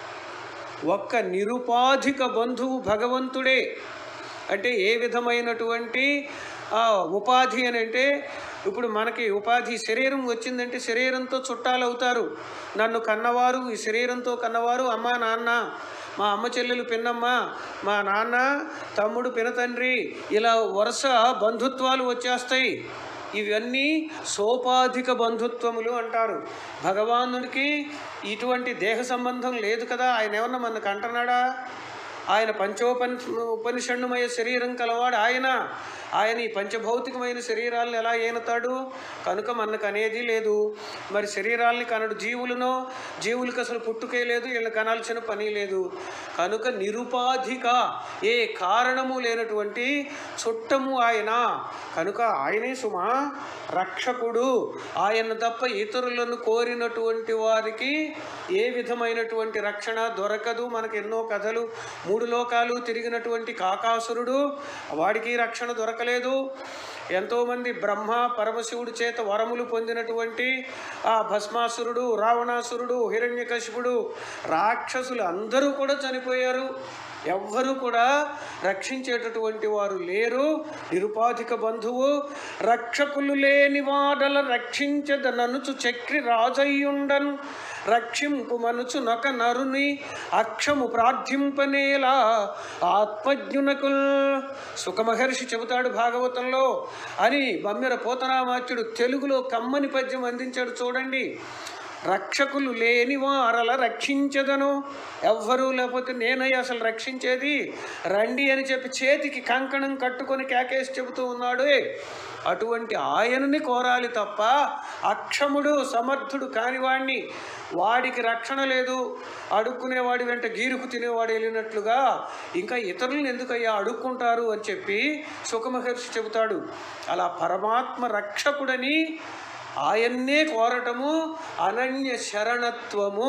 ఒక్క నిరుపాధిక బంధువు భగవంతుడే అంటే ఏ విధమైనటువంటి ఆ, ఉపాధి అని అంటే ఇప్పుడు మనకి ఉపాధి శరీరం వచ్చిందంటే శరీరంతో చుట్టాలు అవుతారు నన్ను కన్నవారు ఈ శరీరంతో కన్నవారు అమ్మ నాన్న మా అమ్మ చెల్లెలు పిన్నమ్మ మా నాన్న తమ్ముడు పినతండ్రి ఇలా వరుస బంధుత్వాలు వచ్చేస్తాయి ఇవన్నీ సోపాధిక బంధుత్వములు అంటారు భగవానుడికి ఇటువంటి దేహ సంబంధం లేదు కదా ఆయన ఏమన్నా మనకు అంటున్నాడా ఆయన పంచోపన్ ఉపనిషణ్ణుమయ శరీరం కలవాడు ఆయన ఆయన ఈ పంచభౌతికమైన శరీరాలను ఎలా ఏనుతాడు కనుక మనకు అనేది లేదు మరి శరీరాల్ని కనడు జీవులను జీవులకు అసలు పుట్టుకే లేదు వీళ్ళని కనాల్సిన పని లేదు కనుక నిరుపాధిక ఏ కారణము లేనటువంటి చుట్టము ఆయన కనుక ఆయనే సుమా రక్షకుడు ఆయన తప్ప ఇతరులను కోరినటువంటి వారికి ఏ విధమైనటువంటి రక్షణ దొరకదు మనకు ఎన్నో కథలు మూడు లోకాలు తిరిగినటువంటి కాకాసురుడు వాడికి రక్షణ దొరకలేదు ఎంతోమంది బ్రహ్మ పరమశివుడి చేత వరములు పొందినటువంటి ఆ భస్మాసురుడు రావణాసురుడు హిరణ్యకశిపుడు రాక్షసులు అందరూ కూడా చనిపోయారు ఎవ్వరూ కూడా రక్షించేటటువంటి వారు లేరు నిరుపాధిక బంధువు రక్షకులు లేని వాడల రక్షించద ననుచు చక్రి రాజయ్యుండన్ రక్షింపు మనుచు నొక నరుని అక్షము ప్రార్థింపనేలా ఆత్మజ్ఞునకు సుఖమహర్షి చెబుతాడు భాగవతంలో అని బమ్మెర పోతనామాత్యుడు తెలుగులో కమ్మని పద్యం అందించాడు చూడండి రక్షకులు లేని వారల రక్షించదను ఎవ్వరూ లేకపోతే నేనయ్య అసలు రక్షించేది రండి అని చెప్పి చేతికి కంకణం కట్టుకొని కేకేసి చెబుతూ ఉన్నాడు అటువంటి ఆయనని కోరాలి తప్ప అక్షముడు సమర్థుడు కానివాణ్ణి వాడికి రక్షణ లేదు అడుక్కునేవాడి వెంట గీరుకు తినేవాడు వెళ్ళినట్లుగా ఇంకా ఇతరులను ఎందుకయ్యా అడుక్కుంటారు అని చెప్పి సుఖమహర్షి చెబుతాడు అలా పరమాత్మ రక్షకుడని ఆయన్నే కోరటము అనన్య శరణత్వము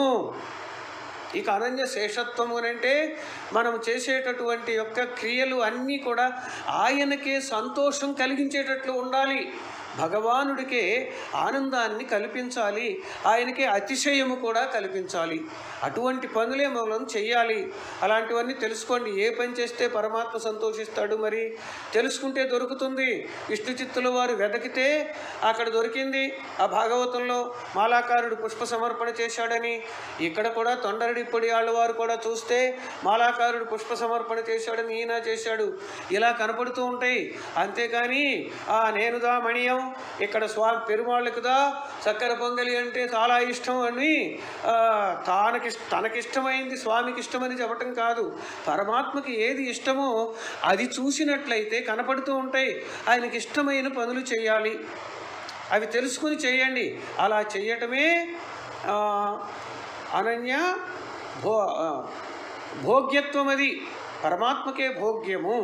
ఇక అనన్య శేషత్వము అని అంటే మనం చేసేటటువంటి యొక్క క్రియలు అన్నీ కూడా ఆయనకే సంతోషం కలిగించేటట్లు ఉండాలి భగవానుడికే ఆనందాన్ని కల్పించాలి ఆయనకే అతిశయము కూడా కల్పించాలి అటువంటి పనులే మనం చెయ్యాలి అలాంటివన్నీ తెలుసుకోండి ఏ పని చేస్తే పరమాత్మ సంతోషిస్తాడు మరి తెలుసుకుంటే దొరుకుతుంది విష్ణు చిత్తుల వారు వెదకితే అక్కడ దొరికింది ఆ భాగవతంలో మాలాకారుడు పుష్ప సమర్పణ చేశాడని ఇక్కడ కూడా తొండరడిప్పటి ఆళ్ళవారు కూడా చూస్తే మాలాకారుడు పుష్ప సమర్పణ చేశాడని ఈయన చేశాడు ఇలా కనపడుతూ ఉంటాయి అంతేకాని ఆ నేనుదా మణియం ఇక్కడ స్వామి పెరుమాళ్ళకుదా చక్కెర పొంగలి అంటే చాలా ఇష్టం అని ఆ, తానకి తనకిష్టమైంది స్వామికి ఇష్టమని చెప్పటం కాదు పరమాత్మకి ఏది ఇష్టమో అది చూసినట్లయితే కనపడుతూ ఉంటాయి ఆయనకి ఇష్టమైన పనులు చేయాలి అవి తెలుసుకుని చేయండి అలా చేయటమే ఆ, అనన్య భో ఆ, భోగ్యత్వం అది పరమాత్మకే భోగ్యము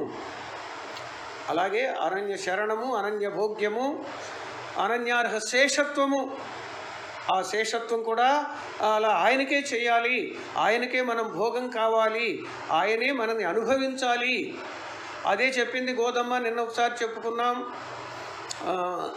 అలాగే అనన్య శరణము అనన్య భోగ్యము అనన్యార్హ శేషత్వము ఆ శేషత్వం కూడా అలా ఆయనకే చేయాలి ఆయనకే మనం భోగం కావాలి ఆయనే మనల్ని అనుభవించాలి అదే చెప్పింది గోదమ్మ నిన్న ఒకసారి చెప్పుకున్నాం ఆ,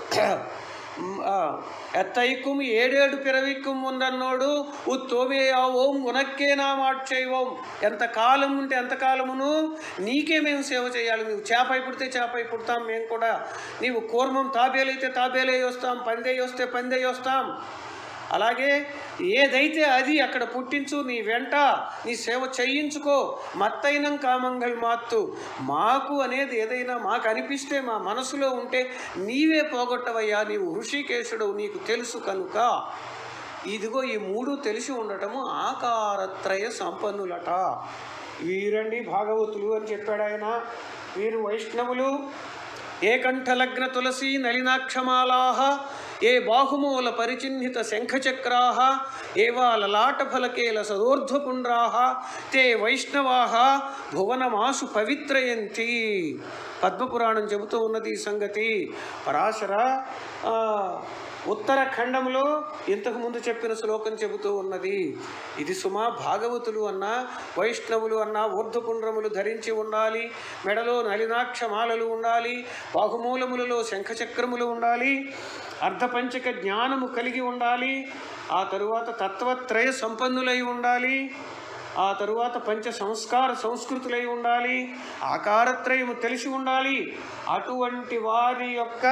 ఆ, ఎత్తైக்கும் ఏడేడు పిరవిక్కుం ఉందన్నోడు ఉత్తోమేయావోం ఉనక్కే నా మాట్చేయవోం ఎంత కాలం ఉంటే ఎంత కాలమును నీకే మేము సేవ చేయాలి నువ్వు చేప పుడితే చేప పుడతాం మేము కూడా నీవు కూర్మం తాబేలైతే తాబేలే వస్తాం పందే వస్తే పందే వస్తాం అలాగే ఏదైతే అది అక్కడ పుట్టించు నీ వెంట నీ సేవ చేయించుకో మత్తైనం కామంగల్ మాత్తు మాకు అనేది ఏదైనా మాకు అనిపిస్తే మా మనసులో ఉంటే నీవే పోగొట్టవయ్యా నీవు ఋషికేశుడు నీకు తెలుసు కనుక ఇదిగో ఈ మూడు తెలిసి ఉండటము ఆకారత్రయ సంపన్నులట వీరండి భాగవతులు అని చెప్పాడు ఆయన వీరు వైష్ణవులు ఏకంఠలగ్న తులసి నలినాక్షమాలా ఏ బాహుమూల పరిచిహ్నిత శంఖచక్రా ఏవా లలాటఫలకేల సదోర్ధ్వపుండ్రా తే వైష్ణవా భువనమాసు పవిత్రయంతి పద్మపురాణం చెబుతూ ఉన్నది ఈ సంగతి పరాశర ఆ, ఉత్తరాఖండంలో ఇంతకు ముందు చెప్పిన శ్లోకం చెబుతూ ఉన్నది ఇది సుమా భాగవతులు అన్న వైష్ణవులు అన్న ఊర్ధపుండ్రములు ధరించి ఉండాలి మెడలో నలినాక్షమాలలు ఉండాలి బాహుమూలములలో శంఖచక్రములు ఉండాలి అర్ధపంచక జ్ఞానము కలిగి ఉండాలి ఆ తరువాత తత్వత్రయ సంపన్నులై ఉండాలి ఆ తరువాత పంచ సంస్కార సంస్కృతులై ఉండాలి ఆకారత్రయము తెలిసి ఉండాలి అటువంటి వారి యొక్క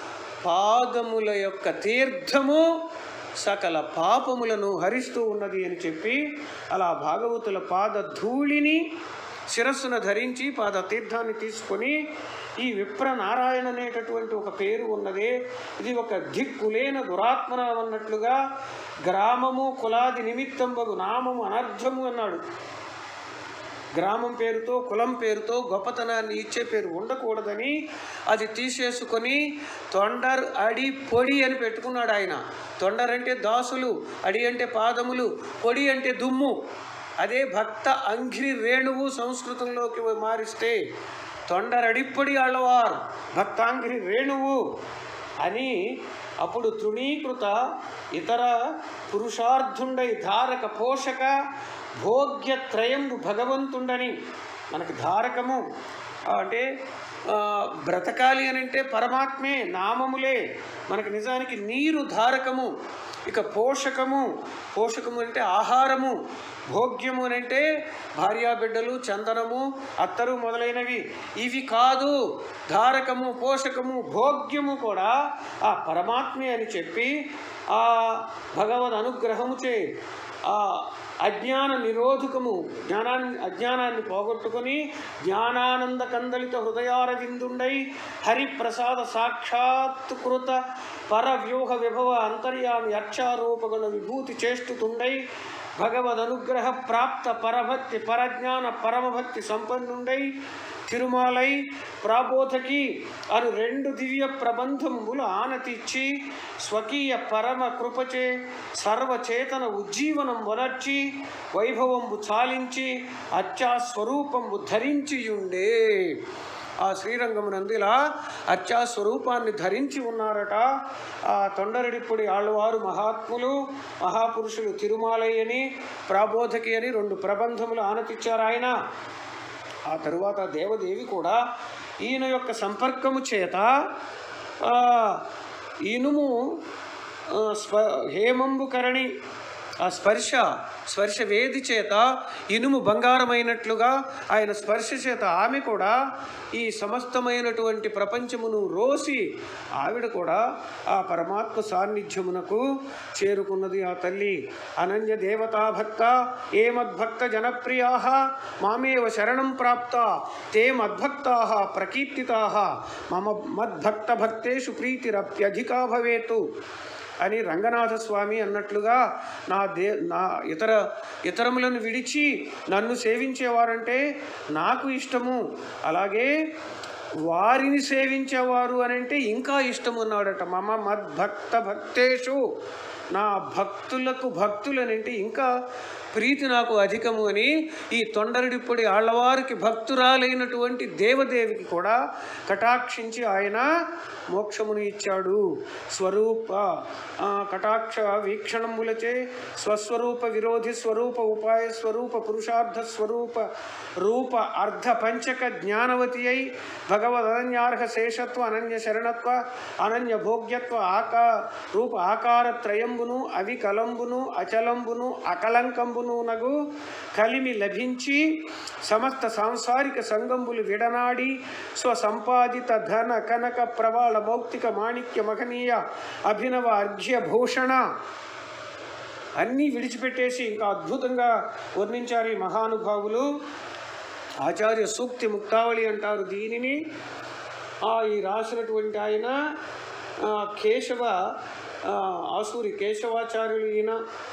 పాదముల యొక్క తీర్థము సకల పాపములను హరిస్తూ ఉన్నది అని చెప్పి అలా భాగవతుల పాద ధూళిని శిరస్సున ధరించి పాద తీర్థాన్ని తీసుకొని ఈ విప్ర నారాయణ అనేటటువంటి ఒక పేరు ఉన్నదే ఇది ఒక దిక్కులేన దురాత్మన అన్నట్లుగా గ్రామము కులాది నిమిత్తం బగు నామము అనర్థము అన్నాడు గ్రామం పేరుతో కులం పేరుతో గొప్పతనాన్ని ఇచ్చే పేరు ఉండకూడదని అది తీసేసుకొని తొండర్ అడి పొడి అని పెట్టుకున్నాడు ఆయన తొండర్ అంటే దాసులు అడి అంటే పాదములు పొడి అంటే దుమ్ము అదే భక్త అంఘ్రి రేణువు సంస్కృతంలోకి మారిస్తే తొండరడిప్పొడి ఆళ్ళవార్ భక్తాంఘ్రి రేణువు అని అప్పుడు తృణీకృత ఇతర పురుషార్థుండై ధారక పోషక భోగ్యత్రయంబు భగవంతుండని మనకి ధారకము ఆ, అంటే ఆ, బ్రతకాలి అని అంటే పరమాత్మే నామములే మనకి నిజానికి నీరు ధారకము ఇక పోషకము పోషకము అంటే ఆహారము భోగ్యము అని అంటే భార్యాబిడ్డలు చందనము అత్తరు మొదలైనవి ఇవి కాదు ధారకము పోషకము భోగ్యము కూడా ఆ పరమాత్మే అని చెప్పి ఆ భగవద్ అనుగ్రహము చే ఆ అజ్ఞాన నిరోధకము జ్ఞానాన్ని అజ్ఞానాన్ని పోగొట్టుకొని జ్ఞానానంద కందలిత హృదయార విందుండై హరిప్రసాద సాక్షాత్కృత పరవ్యూహ విభవ అంతర్యామి అక్షారూపగణ విభూతి చేష్టుతుండై భగవద్ అనుగ్రహ ప్రాప్త పరభక్తి పరజ్ఞాన పరమభక్తి సంపన్నుండై తిరుమాలై ప్రాబోధకి అను రెండు దివ్య ప్రబంధములు ఆనతిచ్చి స్వకీయ పరమ కృపచే సర్వచేతన ఉజ్జీవనం వనర్చి వైభవంబు చాలించి అచ్చా స్వరూపంబు ధరించియుండే ఆ శ్రీరంగమునందు ఇలా అచ్చా స్వరూపాన్ని ధరించి ఉన్నారట ఆ తొండరెడిప్పుడి ఆళ్ళవారు మహాత్ములు మహాపురుషులు తిరుమాలయ్యని ప్రాబోధకి అని రెండు ప్రబంధములు ఆనతిచ్చారు ఆయన ఆ తరువాత దేవదేవి కూడా ఈయన యొక్క సంపర్కము చేత ఆ, ఇనుము ఆ, స్ప హేమంబు కరణి ఆ స్పర్శ స్పర్శ వేది చేత ఇనుము బంగారమైనట్లుగా ఆయన స్పర్శ చేత ఆమె కూడా ఈ సమస్తమైనటువంటి ప్రపంచమును రోసి ఆవిడ కూడా ఆ పరమాత్మ సాన్నిధ్యమునకు చేరుకున్నది ఆ తల్లి అనన్య దేవతా భక్త ఏ మద్భక్త జనప్రియా మామేవ శరణం ప్రాప్త తే మద్భక్తా ప్రకీర్తితా మమ మద్భక్త భక్తేషు ప్రీతిరప్యధికా భవేతు అని రంగనాథ స్వామి అన్నట్లుగా నా దే నా ఇతర ఇతరములను విడిచి నన్ను సేవించేవారంటే నాకు ఇష్టము అలాగే వారిని సేవించేవారు అని అంటే ఇంకా ఇష్టం ఉన్నాడట మమ మద్భక్త భక్తేషు నా భక్తులకు భక్తులనంటే ఇంకా ప్రీతి నాకు అధికము అని ఈ తొండరిడిప్పటి ఆళ్ళవారికి భక్తురాలైనటువంటి దేవదేవికి కూడా కటాక్షించి ఆయన మోక్షమును ఇచ్చాడు స్వరూప ఆ, కటాక్ష వీక్షణములచే స్వస్వరూప విరోధి స్వరూప ఉపాయ స్వరూప పురుషార్థ స్వరూప రూప అర్ధ పంచక జ్ఞానవతి అయి భగవద్ అనన్యార్హ శేషత్వ అనన్య శరణత్వ అనన్య భోగ్యత్వ ఆకా రూప ఆకార త్రయంబును అవికలంబును అచలంబును అకలంకంబును నగు కలిమి లభించి సమస్త సాంసారిక సంగంబులు విడనాడి స్వసంపాదిత ధన కనక ప్రవాళ మౌక్తిక మాణిక్య మహనీయ అభినవ అర్ఘ్య భూషణ అన్నీ విడిచిపెట్టేసి ఇంకా అద్భుతంగా వర్ణించారు ఈ మహానుభావులు ఆచార్య సూక్తి ముక్తావళి అంటారు దీనిని ఆ ఈ రాసినటువంటి ఆయన ఆ, కేశవ ఆ, ఆసూరి కేశవాచార్యులు ఈయన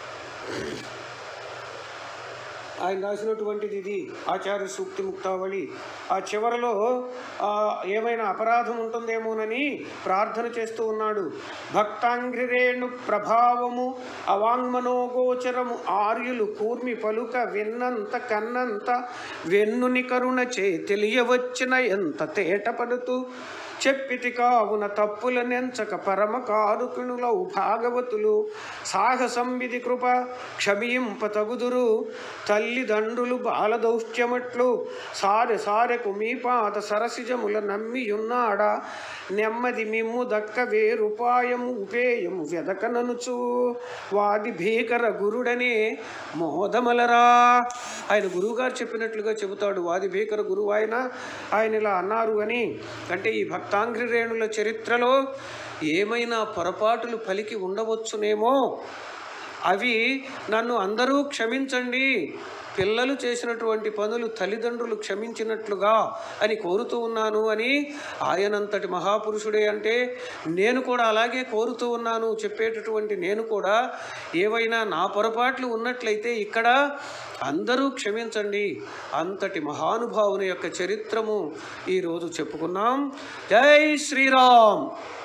ఆయన రాసినటువంటిది ఇది ఆచార్య సూక్తి ముక్తావళి ఆ చివరలో ఆ, ఏమైనా అపరాధం ఉంటుందేమోనని ప్రార్థన చేస్తూ ఉన్నాడు భక్తాంగ్రిరేణు ప్రభావము అవాంగ్మనోగోచరము ఆర్యులు కూర్మి పలుక విన్నంత కన్నంత వెన్నుని కరుణ చే తెలియవచ్చిన ఎంత తేట పడుతూ చెప్పితి కావున తప్పుల నెంచక పరమ కారుకుణులవు భాగవతులు సాహసంవిధి కృప క్షమింప తగుదురు తల్లిదండ్రులు బాలదౌష్ట్యమట్లు సారె సారెకు మీ పాత సరసిజముల నమ్మియున్నాడా నెమ్మది మిమ్ము దక్క వేరుపాయము ఉపేయము వెదకననుచు వాది భీకర గురుడనే మోదమలరా ఆయన గురువుగారు చెప్పినట్లుగా చెబుతాడు వాది భీకర గురువు ఆయన ఆయన ఇలా అన్నారు అని అంటే ఈ భక్తాంగ్రి రేణుల చరిత్రలో ఏమైనా పొరపాటులు పలికి ఉండవచ్చునేమో అవి నన్ను అందరూ క్షమించండి పిల్లలు చేసినటువంటి పనులు తల్లిదండ్రులు క్షమించినట్లుగా అని కోరుతూ ఉన్నాను అని ఆయనంతటి మహాపురుషుడే అంటే నేను కూడా అలాగే కోరుతూ ఉన్నాను చెప్పేటటువంటి నేను కూడా ఏవైనా నా పొరపాట్లు ఉన్నట్లయితే ఇక్కడ అందరూ క్షమించండి అంతటి మహానుభావుని యొక్క చరిత్రము ఈరోజు చెప్పుకున్నాం జై శ్రీరామ్